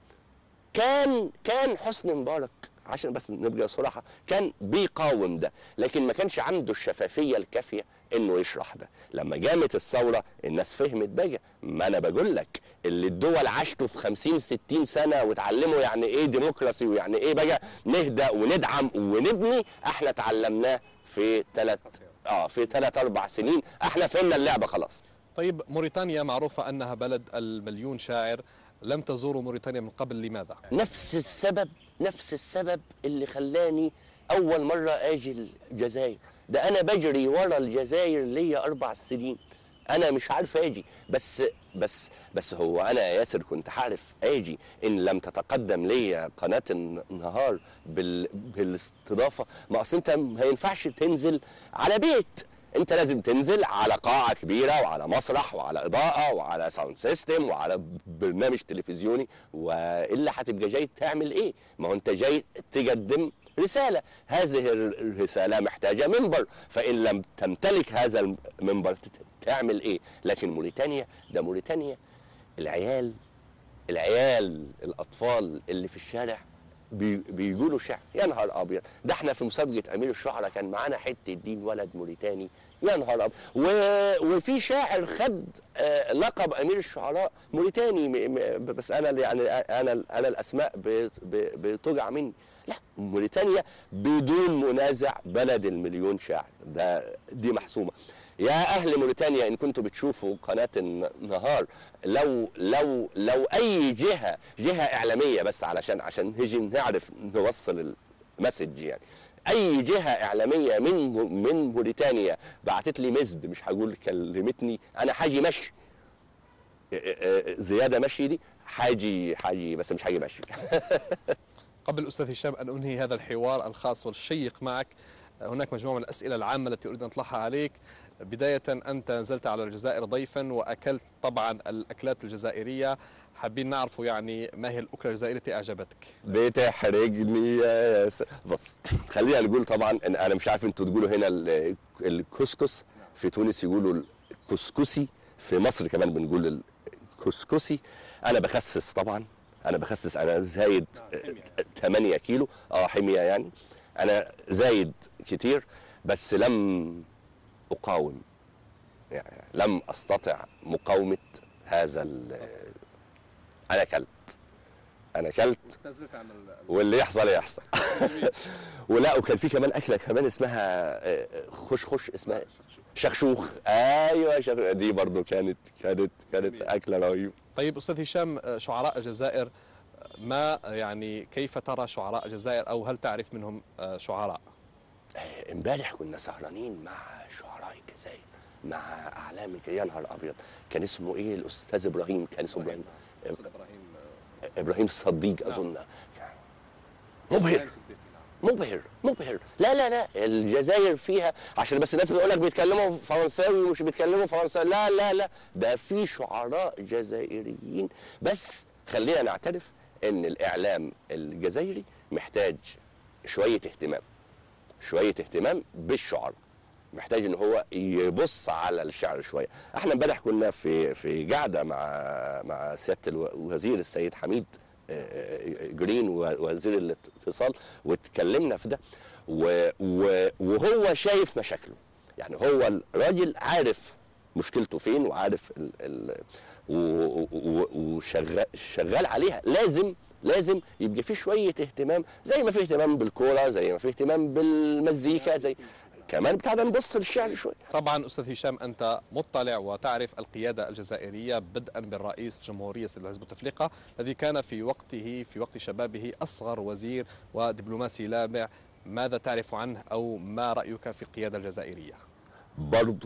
كان كان حسني مبارك عشان بس نبقى صراحه كان بيقاوم ده لكن ما كانش عنده الشفافيه الكافيه انه يشرح ده لما قامت الثوره الناس فهمت بقى ما انا بقول لك اللي الدول عاشته في 50 60 سنه وتعلموا يعني ايه ديمقراسي ويعني ايه بقى نهدى وندعم ونبني احنا اتعلمناه في ثلاث اه في ثلاث اربع سنين احنا فهمنا اللعبه خلاص طيب موريتانيا معروفة أنها بلد المليون شاعر لم تزوروا موريتانيا من قبل لماذا؟ نفس السبب نفس السبب اللي خلاني اول مره اجي الجزائر ده انا بجري ورا الجزائر ليا اربع سنين انا مش عارف اجي بس بس بس هو انا يا ياسر كنت عارف اجي ان لم تتقدم ليا قناه النهار بال بالاستضافه ما اصل انت ما ينفعش تنزل على بيت انت لازم تنزل على قاعه كبيره وعلى مسرح وعلى اضاءه وعلى ساوند سيستم وعلى برنامج تلفزيوني والا هتبقى جاي تعمل ايه ما هو انت جاي تقدم رساله هذه الرساله محتاجه منبر فان لم تمتلك هذا المنبر تعمل ايه لكن موريتانيا ده موريتانيا العيال العيال الاطفال اللي في الشارع بي- بيقولوا شعر يا نهار ابيض ده احنا في مسابقه امير الشعراء كان معانا حته دين ولد موريتاني يا نهار ابيض و... وفي شاعر خد آه لقب امير الشعراء موريتاني م... م... بس انا اللي يعني انا انا الاسماء ب... ب... بتوجع مني لا موريتانيا بدون منازع بلد المليون شاعر ده دي محسومه يا اهل موريتانيا ان كنتوا بتشوفوا قناه النهار لو لو لو اي جهه جهه اعلاميه بس علشان عشان نيجي نعرف نوصل المسج يعني اي جهه اعلاميه من من موريتانيا بعتت لي مزد مش هقول كلمتني انا حاجي مشي زياده مشي دي حاجي حاجي بس مش حاجي مشي قبل أستاذ هشام أن أنهي هذا الحوار الخاص والشيق معك هناك مجموعة من الأسئلة العامة التي أريد أن أطرحها عليك بداية أنت نزلت على الجزائر ضيفا وأكلت طبعا الأكلات الجزائرية حابين نعرف يعني ما هي الأكلة الجزائرية التي أعجبتك بتحرجني يا س... بص خلينا نقول طبعا ان انا مش عارف انتوا تقولوا هنا ال- الكسكس في تونس يقولوا الكسكسي في مصر كمان بنقول الكسكسي انا بخسس طبعا انا بخسس انا زايد 8 كيلو اه حميه يعني انا زايد كتير بس لم اقاوم يعني لم استطع مقاومه هذا ال- انا اكلت انا اكلت نزلت عن واللي يحصل يحصل ولا وكان في كمان اكله كمان اسمها آه، خش خش اسمها شخشوخ ايوه شخ... دي برضو كانت كانت كانت جميل. اكله رهيبه طيب أستاذ هشام شعراء الجزائر ما يعني كيف ترى شعراء الجزائر أو هل تعرف منهم شعراء امبارح كنا سهرانين مع شعراء الجزائر مع اعلام الج- يا نهار ابيض كان اسمه ايه الاستاذ ابراهيم كان اسمه ابراهيم أستاذ إبراهيم ابراهيم الصديق اظن مبهر مبهر مبهر لا لا لا الجزائر فيها عشان بس الناس بتقول لك بيتكلموا فرنساوي ومش بيتكلموا فرنساوي لا لا لا ده في شعراء جزائريين بس خلينا نعترف ان الاعلام الجزائري محتاج شويه اهتمام شويه اهتمام بالشعراء محتاج ان هو يبص على الشعر شويه احنا امبارح كنا في في قعده مع مع سياده الوزير السيد حميد آه، جرين وزير الاتصال واتكلمنا في ده و- و- وهو شايف مشاكله يعني هو الراجل عارف مشكلته فين وعارف ال ال و- و- وشغال شغال عليها لازم لازم يبقى في شويه اهتمام زي ما في اهتمام بالكوره زي ما في اهتمام بالمزيكا زي كمان بتاع ده نبص للشعر شويه طبعا استاذ هشام انت مطلع وتعرف القياده الجزائريه بدءا بالرئيس الجمهوريه سيد العز بوتفليقه الذي كان في وقته في وقت شبابه اصغر وزير ودبلوماسي لامع ماذا تعرف عنه او ما رايك في القياده الجزائريه؟ برضه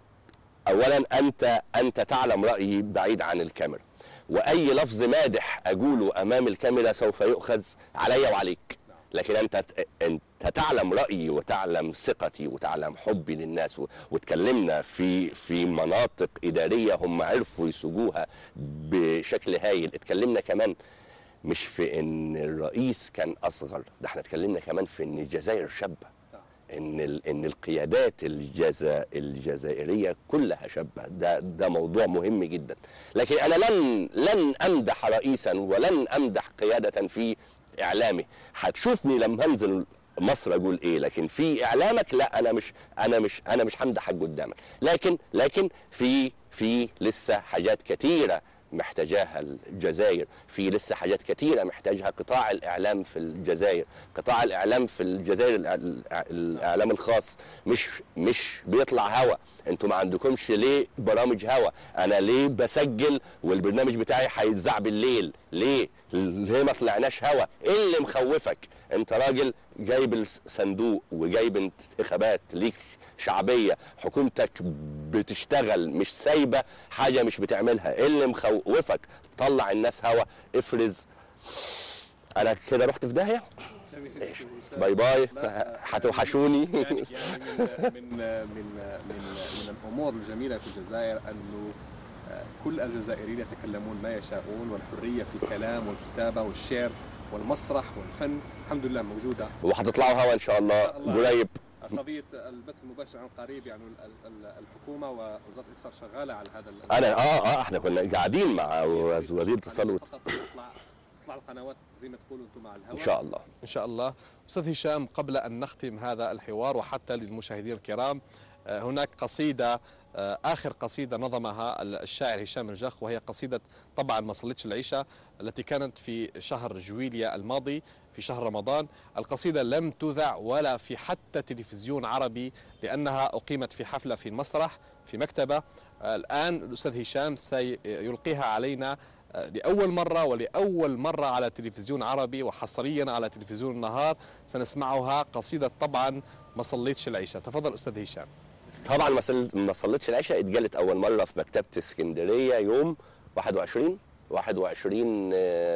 اولا انت انت تعلم رايي بعيد عن الكاميرا واي لفظ مادح اقوله امام الكاميرا سوف يؤخذ علي وعليك لكن انت انت تعلم رايي وتعلم ثقتي وتعلم حبي للناس و- واتكلمنا في في مناطق اداريه هم عرفوا يسوقوها بشكل هايل اتكلمنا كمان مش في ان الرئيس كان اصغر ده احنا اتكلمنا كمان في ان الجزائر شابه ان ال- ان القيادات الجزا الجزائريه كلها شابه ده ده موضوع مهم جدا لكن انا لن لن امدح رئيسا ولن امدح قياده في اعلامي هتشوفني لما انزل مصر اقول ايه لكن في اعلامك لا انا مش انا مش انا مش همدحك قدامك لكن لكن في في لسه حاجات كتيره محتاجاها الجزائر في لسه حاجات كتيرة محتاجها قطاع الإعلام في الجزائر قطاع الإعلام في الجزائر الإع- الإع- الإعلام الخاص مش مش بيطلع هوا انتوا ما عندكمش ليه برامج هوا انا ليه بسجل والبرنامج بتاعي هيتذاع بالليل ليه ليه ما طلعناش هوا ايه اللي مخوفك انت راجل جايب الصندوق وجايب انتخابات ليك شعبيه حكومتك بتشتغل مش سايبه حاجه مش بتعملها ايه اللي مخوفك طلع الناس هوا افرز انا كده رحت في داهيه باي باي هتوحشوني يعني يعني من من من من من الامور الجميله في الجزائر انه كل الجزائريين يتكلمون ما يشاءون والحريه في الكلام والكتابه والشعر والمسرح والفن الحمد لله موجوده وهتطلعوا هوا ان شاء الله الله. قريب قضيه البث المباشر عن قريب يعني ال- ال- الحكومه ووزاره الاتصال شغاله على هذا ال- انا اه اه احنا كنا قاعدين مع وزير الاتصال وت- فقط تطلع تطلع القنوات زي ما تقولوا انتم مع الهواء ان شاء الله إن شاء الله أستاذ هشام قبل أن نختم هذا الحوار وحتى للمشاهدين الكرام آه، هناك قصيدة آه، آخر قصيدة نظمها الشاعر هشام الجخ وهي قصيدة طبعا ما صليتش العشاء التي كانت في شهر جويليا الماضي في شهر رمضان القصيدة لم تذع ولا في حتى تلفزيون عربي لأنها أقيمت في حفلة في المسرح في مكتبة آه، الآن الأستاذ هشام سيلقيها علينا لأول مرة ولأول مرة على تلفزيون عربي وحصريا على تلفزيون النهار سنسمعها قصيدة طبعا ما صليتش العشاء تفضل أستاذ هشام طبعا ما صل- ما صليتش العشاء اتجالت اول مره في مكتبه اسكندريه يوم 21 21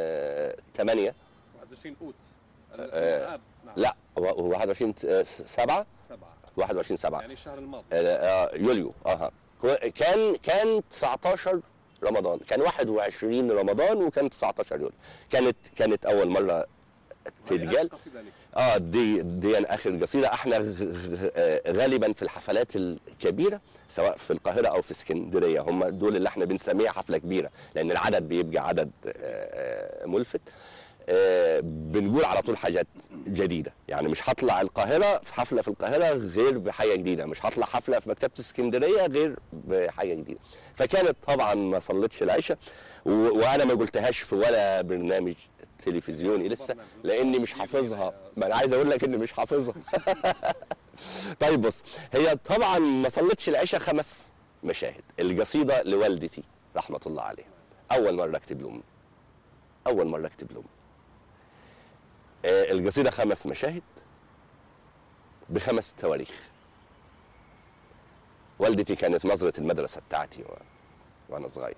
8 21 أوت آه، الآب نعم لا و- 21 7 سبعة 21 7 يعني الشهر الماضي يوليو اها كو- كان كان 19 رمضان كان 21 رمضان وكان 19 يوليو كانت كانت اول مره تتجال قصيدة لك اه دي دي اخر قصيده احنا غ- غ- آه، غالبا في الحفلات الكبيره سواء في القاهره او في اسكندريه هم دول اللي احنا بنسميها حفله كبيره لان العدد بيبقى عدد آه، آه، ملفت آه، بنقول على طول حاجات جديده يعني مش هطلع القاهره في حفله في القاهره غير بحاجه جديده مش هطلع حفله في مكتبه اسكندريه غير بحاجه جديده فكانت طبعا ما صليتش العشاء و- وانا ما قلتهاش في ولا برنامج تلفزيوني لسه لاني مش حافظها ما انا عايز اقول لك اني مش حافظها طيب بص هي طبعا ما صليتش العشاء خمس مشاهد القصيده لوالدتي رحمه الله عليها اول مره اكتب لهم اول مره اكتب لهم آه، القصيده خمس مشاهد بخمس تواريخ والدتي كانت نظره المدرسه بتاعتي و... وانا صغير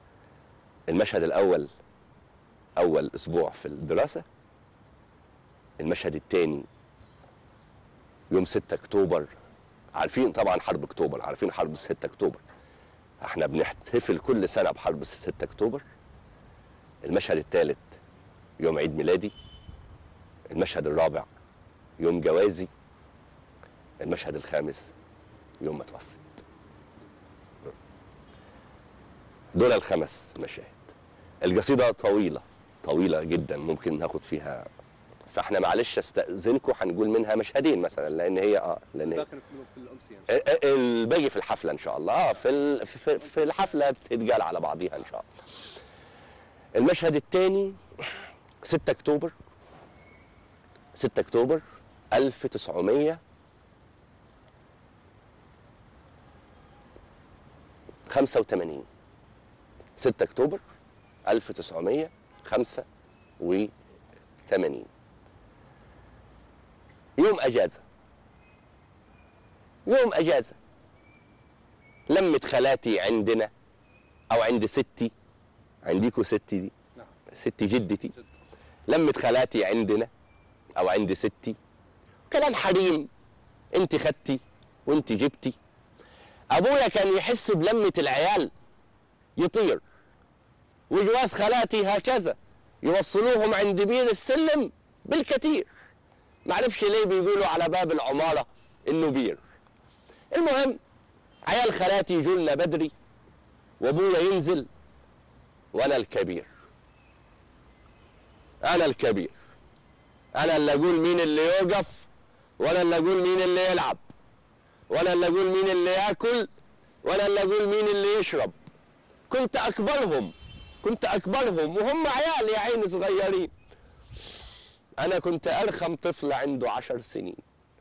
المشهد الاول اول اسبوع في الدراسه المشهد الثاني يوم 6 اكتوبر عارفين طبعا حرب اكتوبر عارفين حرب 6 اكتوبر احنا بنحتفل كل سنه بحرب 6 اكتوبر المشهد الثالث يوم عيد ميلادي المشهد الرابع يوم جوازي المشهد الخامس يوم ما توفت دول الخمس مشاهد القصيدة طويلة طويلة جدا ممكن ناخد فيها فاحنا معلش استأذنكم هنقول منها مشهدين مثلا لأن هي اه لأن هي باقي نكمله في الامسيه ال- ال- الباقي في الحفله ان شاء الله اه في ال- في في الحفله تتقال على بعضيها ان شاء الله المشهد الثاني 6 اكتوبر 6 اكتوبر 1900 85 6 اكتوبر 1985 يوم اجازه يوم اجازه لمت خالاتي عندنا او عند ستي عنديكوا ستي دي نعم ستي جدتي جدا لمت خالاتي عندنا او عند ستي كلام حريم انت خدتي وانت جبتي ابويا كان يحس بلمة العيال يطير وجواز خالاتي هكذا يوصلوهم عند بير السلم بالكتير معرفش ليه بيقولوا على باب العمارة انه بير المهم عيال خالاتي يجولنا بدري وابويا ينزل وانا الكبير انا الكبير انا اللي اقول مين اللي يوقف وانا اللي اقول مين اللي يلعب وانا اللي اقول مين اللي ياكل وانا اللي اقول مين اللي يشرب كنت اكبرهم كنت اكبرهم وهم عيال يا عيني صغيرين انا كنت ارخم طفل عنده عشر سنين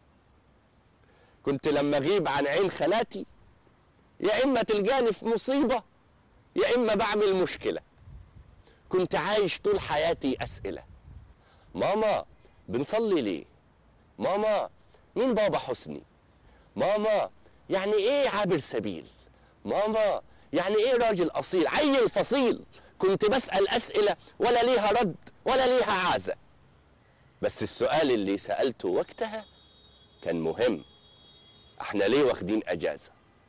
كنت لما اغيب عن عين خالاتي يا اما تلقاني في مصيبه يا اما بعمل مشكله كنت عايش طول حياتي اسئله ماما بنصلي ليه ماما مين بابا حسني ماما يعني ايه عابر سبيل ماما يعني ايه راجل اصيل عيل فصيل كنت بسال اسئله ولا ليها رد ولا ليها عازه بس السؤال اللي سالته وقتها كان مهم احنا ليه واخدين اجازه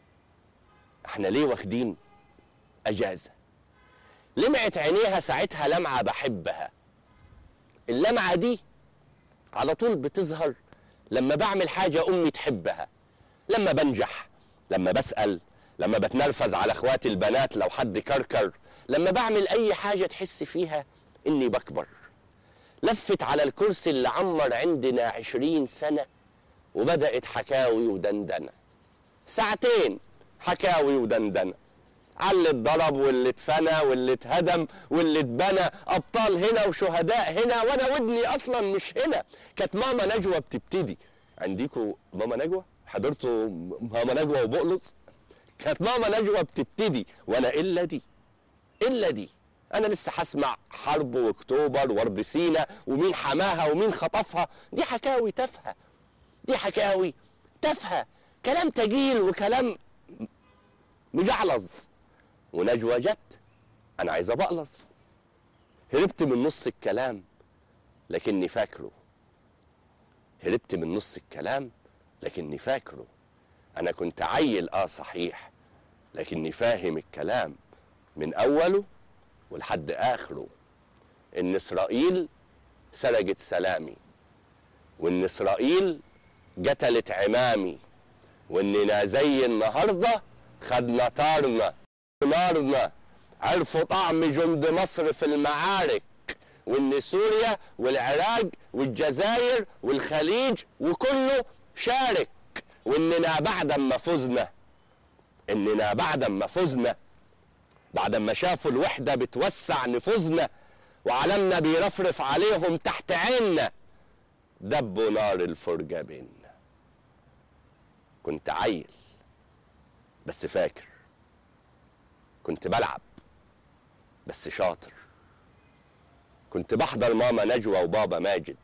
احنا ليه واخدين اجازه لمعت عينيها ساعتها لمعه بحبها اللمعه دي على طول بتظهر لما بعمل حاجه امي تحبها لما بنجح لما بسال لما بتنرفز على اخواتي البنات لو حد كركر لما بعمل اي حاجه تحس فيها اني بكبر لفت على الكرسي اللي عمر عندنا عشرين سنه وبدات حكاوي ودندنه ساعتين حكاوي ودندنه على اللي اتضرب واللي اتفنى واللي اتهدم واللي اتبنى ابطال هنا وشهداء هنا وانا ودني اصلا مش هنا كانت ماما نجوى بتبتدي عنديكوا ماما نجوى حضرتوا ماما نجوى وبقلص كانت ماما نجوى بتبتدي وانا الا دي الا دي انا لسه هسمع حرب واكتوبر وارض سينا ومين حماها ومين خطفها دي حكاوي تافهه دي حكاوي تافهه كلام تجيل وكلام مجعلظ ونجوى جت انا عايز بقلص هربت من نص الكلام لكني فاكره هربت من نص الكلام لكني فاكره انا كنت عيل اه صحيح لكني فاهم الكلام من اوله ولحد اخره ان اسرائيل سرقت سلامي وان اسرائيل قتلت عمامي واننا زي النهارده خدنا طارنا نارنا عرفوا طعم جند مصر في المعارك وان سوريا والعراق والجزائر والخليج وكله شارك واننا بعد ما فزنا اننا بعد ما فزنا بعد ما شافوا الوحدة بتوسع نفوذنا وعلمنا بيرفرف عليهم تحت عيننا دبوا نار الفرجة بينا كنت عيل بس فاكر كنت بلعب بس شاطر كنت بحضر ماما نجوى وبابا ماجد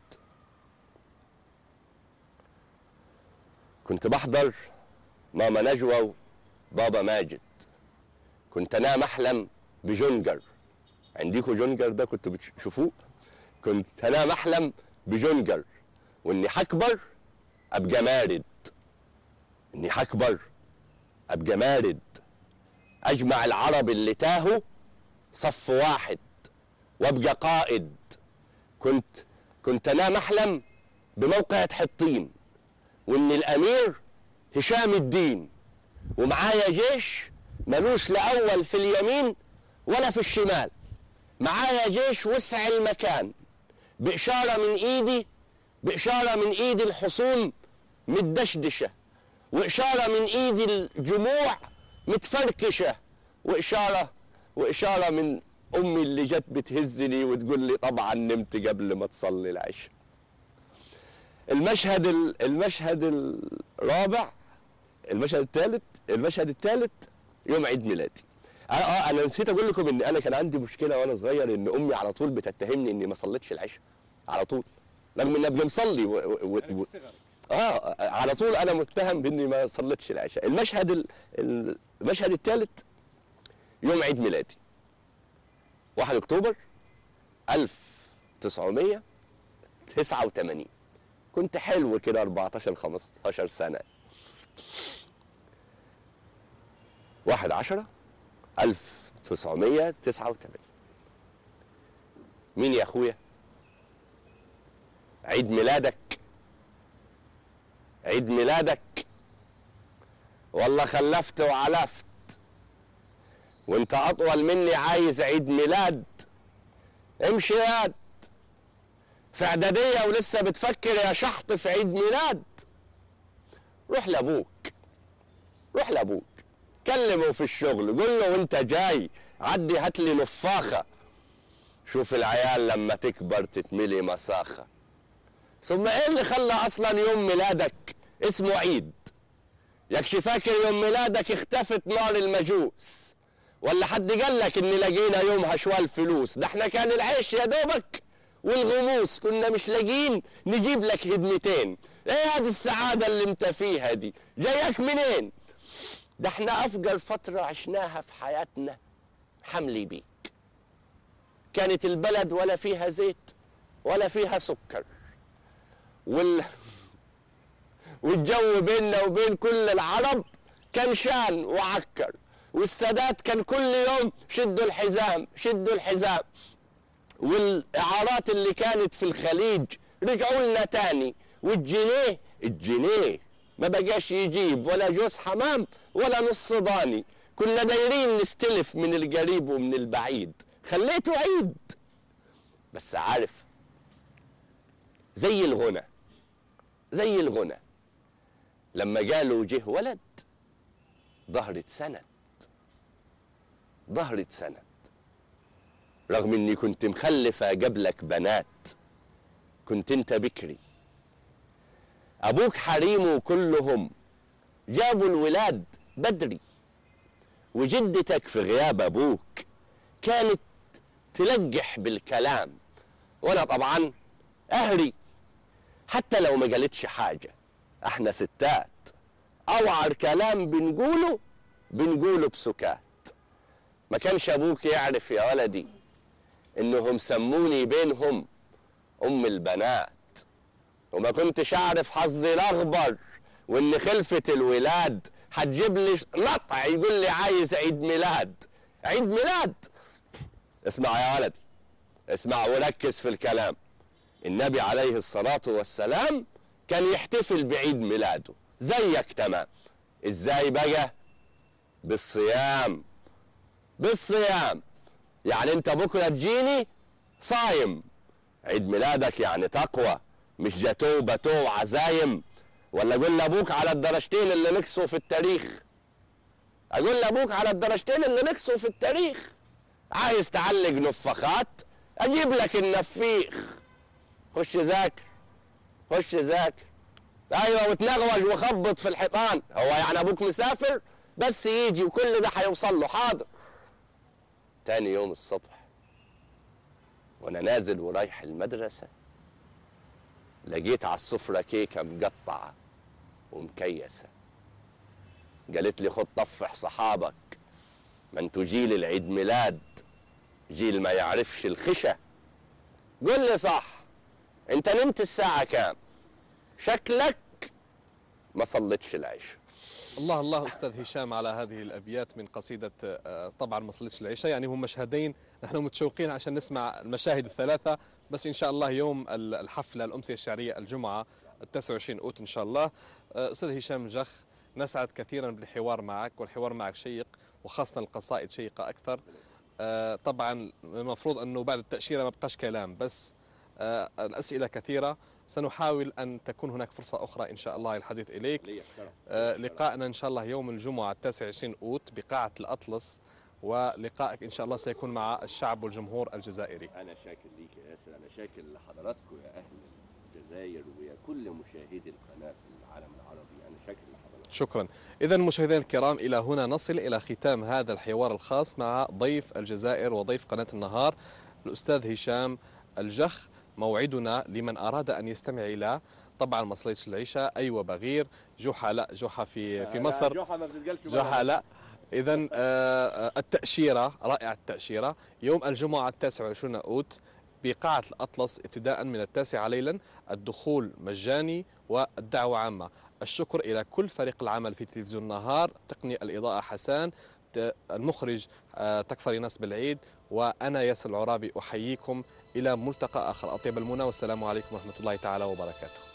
كنت بحضر ماما نجوى وبابا ماجد كنت انام احلم بجنجر عنديكوا جنجر ده كنتوا بتشوفوه كنت انام احلم بجنجر واني حكبر ابقى مارد اني حكبر ابقى مارد اجمع العرب اللي تاهوا صف واحد وابقى قائد كنت كنت انام احلم بموقعة حطين وان الامير هشام الدين ومعايا جيش ملوش لا اول في اليمين ولا في الشمال معايا جيش وسع المكان بإشارة من إيدي بإشارة من إيدي الحصون متدشدشة وإشارة من إيدي الجموع متفركشة وإشارة وإشارة من أمي اللي جت بتهزني وتقول لي طبعا نمت قبل ما تصلي العشاء المشهد ال- المشهد الرابع المشهد الثالث المشهد الثالث يوم عيد ميلادي اه اه انا نسيت اقول لكم ان انا كان عندي مشكله وانا صغير ان امي على طول بتتهمني اني ما صليتش العشاء على طول رغم اني ابقى مصلي و... و... و... اه على طول انا متهم باني ما صليتش العشاء المشهد ال... ال- المشهد الثالث يوم عيد ميلادي 1 اكتوبر 1989 كنت حلو كده 14 15 سنه 1 10 1989 مين يا اخويا عيد ميلادك عيد ميلادك والله خلفت وعلفت وانت اطول مني عايز عيد ميلاد امشي ياد في اعداديه ولسه بتفكر يا شحط في عيد ميلاد روح لابوك روح لابوك كلمه في الشغل قول له وانت جاي عدي هات لي نفاخه شوف العيال لما تكبر تتملي مساخه ثم ايه اللي خلى اصلا يوم ميلادك اسمه عيد يكش فاكر يوم ميلادك اختفت نار المجوس ولا حد قال لك ان لقينا يومها شوال فلوس ده احنا كان العيش يا دوبك والغموس كنا مش لاقيين نجيب لك هدمتين ايه هذه السعاده اللي انت فيها دي جايك منين ده احنا افجر فتره عشناها في حياتنا حملي بيك كانت البلد ولا فيها زيت ولا فيها سكر وال والجو بيننا وبين كل العرب كان شان وعكر والسادات كان كل يوم شدوا الحزام شدوا الحزام والاعارات اللي كانت في الخليج رجعوا لنا تاني والجنيه الجنيه ما بقاش يجيب ولا جوز حمام ولا نص ضاني كنا دايرين نستلف من القريب ومن البعيد خليته عيد بس عارف زي الغنى زي الغنى لما قالوا جه ولد ظهرت سند ظهرت سند رغم اني كنت مخلفه قبلك بنات كنت انت بكري ابوك حريمه كلهم جابوا الولاد بدري وجدتك في غياب ابوك كانت تلقح بالكلام وانا طبعا اهري حتى لو ما قالتش حاجه احنا ستات اوعر كلام بنقوله بنقوله بسكات ما كانش ابوك يعرف يا ولدي انهم سموني بينهم ام البنات وما كنتش اعرف حظي الاخبر وان خلفة الولاد هتجيب لي نطع يقول لي عايز عيد ميلاد عيد ميلاد اسمع يا ولدي اسمع وركز في الكلام النبي عليه الصلاة والسلام كان يحتفل بعيد ميلاده زيك تمام ازاي بقى بالصيام بالصيام يعني انت بكره تجيني صايم عيد ميلادك يعني تقوى مش جاتو باتو وعزايم ولا اقول لابوك على الدرجتين اللي نقصوا في التاريخ اقول لابوك على الدرجتين اللي نقصوا في التاريخ عايز تعلق نفخات اجيب لك النفيخ خش ذاكر خش ذاكر ايوه وتنغوج وخبط في الحيطان هو يعني ابوك مسافر بس يجي وكل ده هيوصل له حاضر تاني يوم الصبح وانا نازل ورايح المدرسه لقيت على السفرة كيكة مقطعة ومكيسة قالت لي خد طفح صحابك ما انتوا جيل العيد ميلاد جيل ما يعرفش الخشة قول لي صح انت نمت الساعه كام شكلك ما صليتش العشاء الله الله استاذ هشام على هذه الابيات من قصيده آه، طبعا ما صليتش العشاء يعني هم مشهدين نحن متشوقين عشان نسمع المشاهد الثلاثه بس ان شاء الله يوم ال- الحفله الامسيه الشعريه الجمعه ال 29 اوت ان شاء الله آه، استاذ هشام الجخ نسعد كثيرا بالحوار معك والحوار معك شيق وخاصه القصائد شيقه اكثر آه، طبعا المفروض انه بعد التاشيره ما بقاش كلام بس آه، الاسئله كثيره سنحاول ان تكون هناك فرصه اخرى ان شاء الله للحديث اليك آه، لقائنا ان شاء الله يوم الجمعه التاسع 20 اوت بقاعه الاطلس ولقائك ان شاء الله سيكون مع الشعب والجمهور الجزائري انا شاكر ليك يا ياسر انا شاكر لحضراتكم يا اهل الجزائر ويا كل مشاهدي القناه في العالم العربي انا شاكر لحضراتكم شكرا اذا مشاهدينا الكرام الى هنا نصل الى ختام هذا الحوار الخاص مع ضيف الجزائر وضيف قناه النهار الاستاذ هشام الجخ موعدنا لمن اراد ان يستمع الى طبعا ما صليتش العشاء ايوه بغير جحا لا جحا في في مصر جحا ما بتتقالش جحا لا اذا التاشيره رائعه التاشيره يوم الجمعه التاسع والعشرون اوت بقاعة الأطلس ابتداء من التاسعة ليلا الدخول مجاني والدعوة عامة الشكر إلى كل فريق العمل في تلفزيون النهار تقني الإضاءة حسان ت- المخرج آه، تكفر ناس بالعيد وأنا ياسر العرابي أحييكم إلى ملتقى آخر أطيب المنى والسلام عليكم ورحمة الله تعالى وبركاته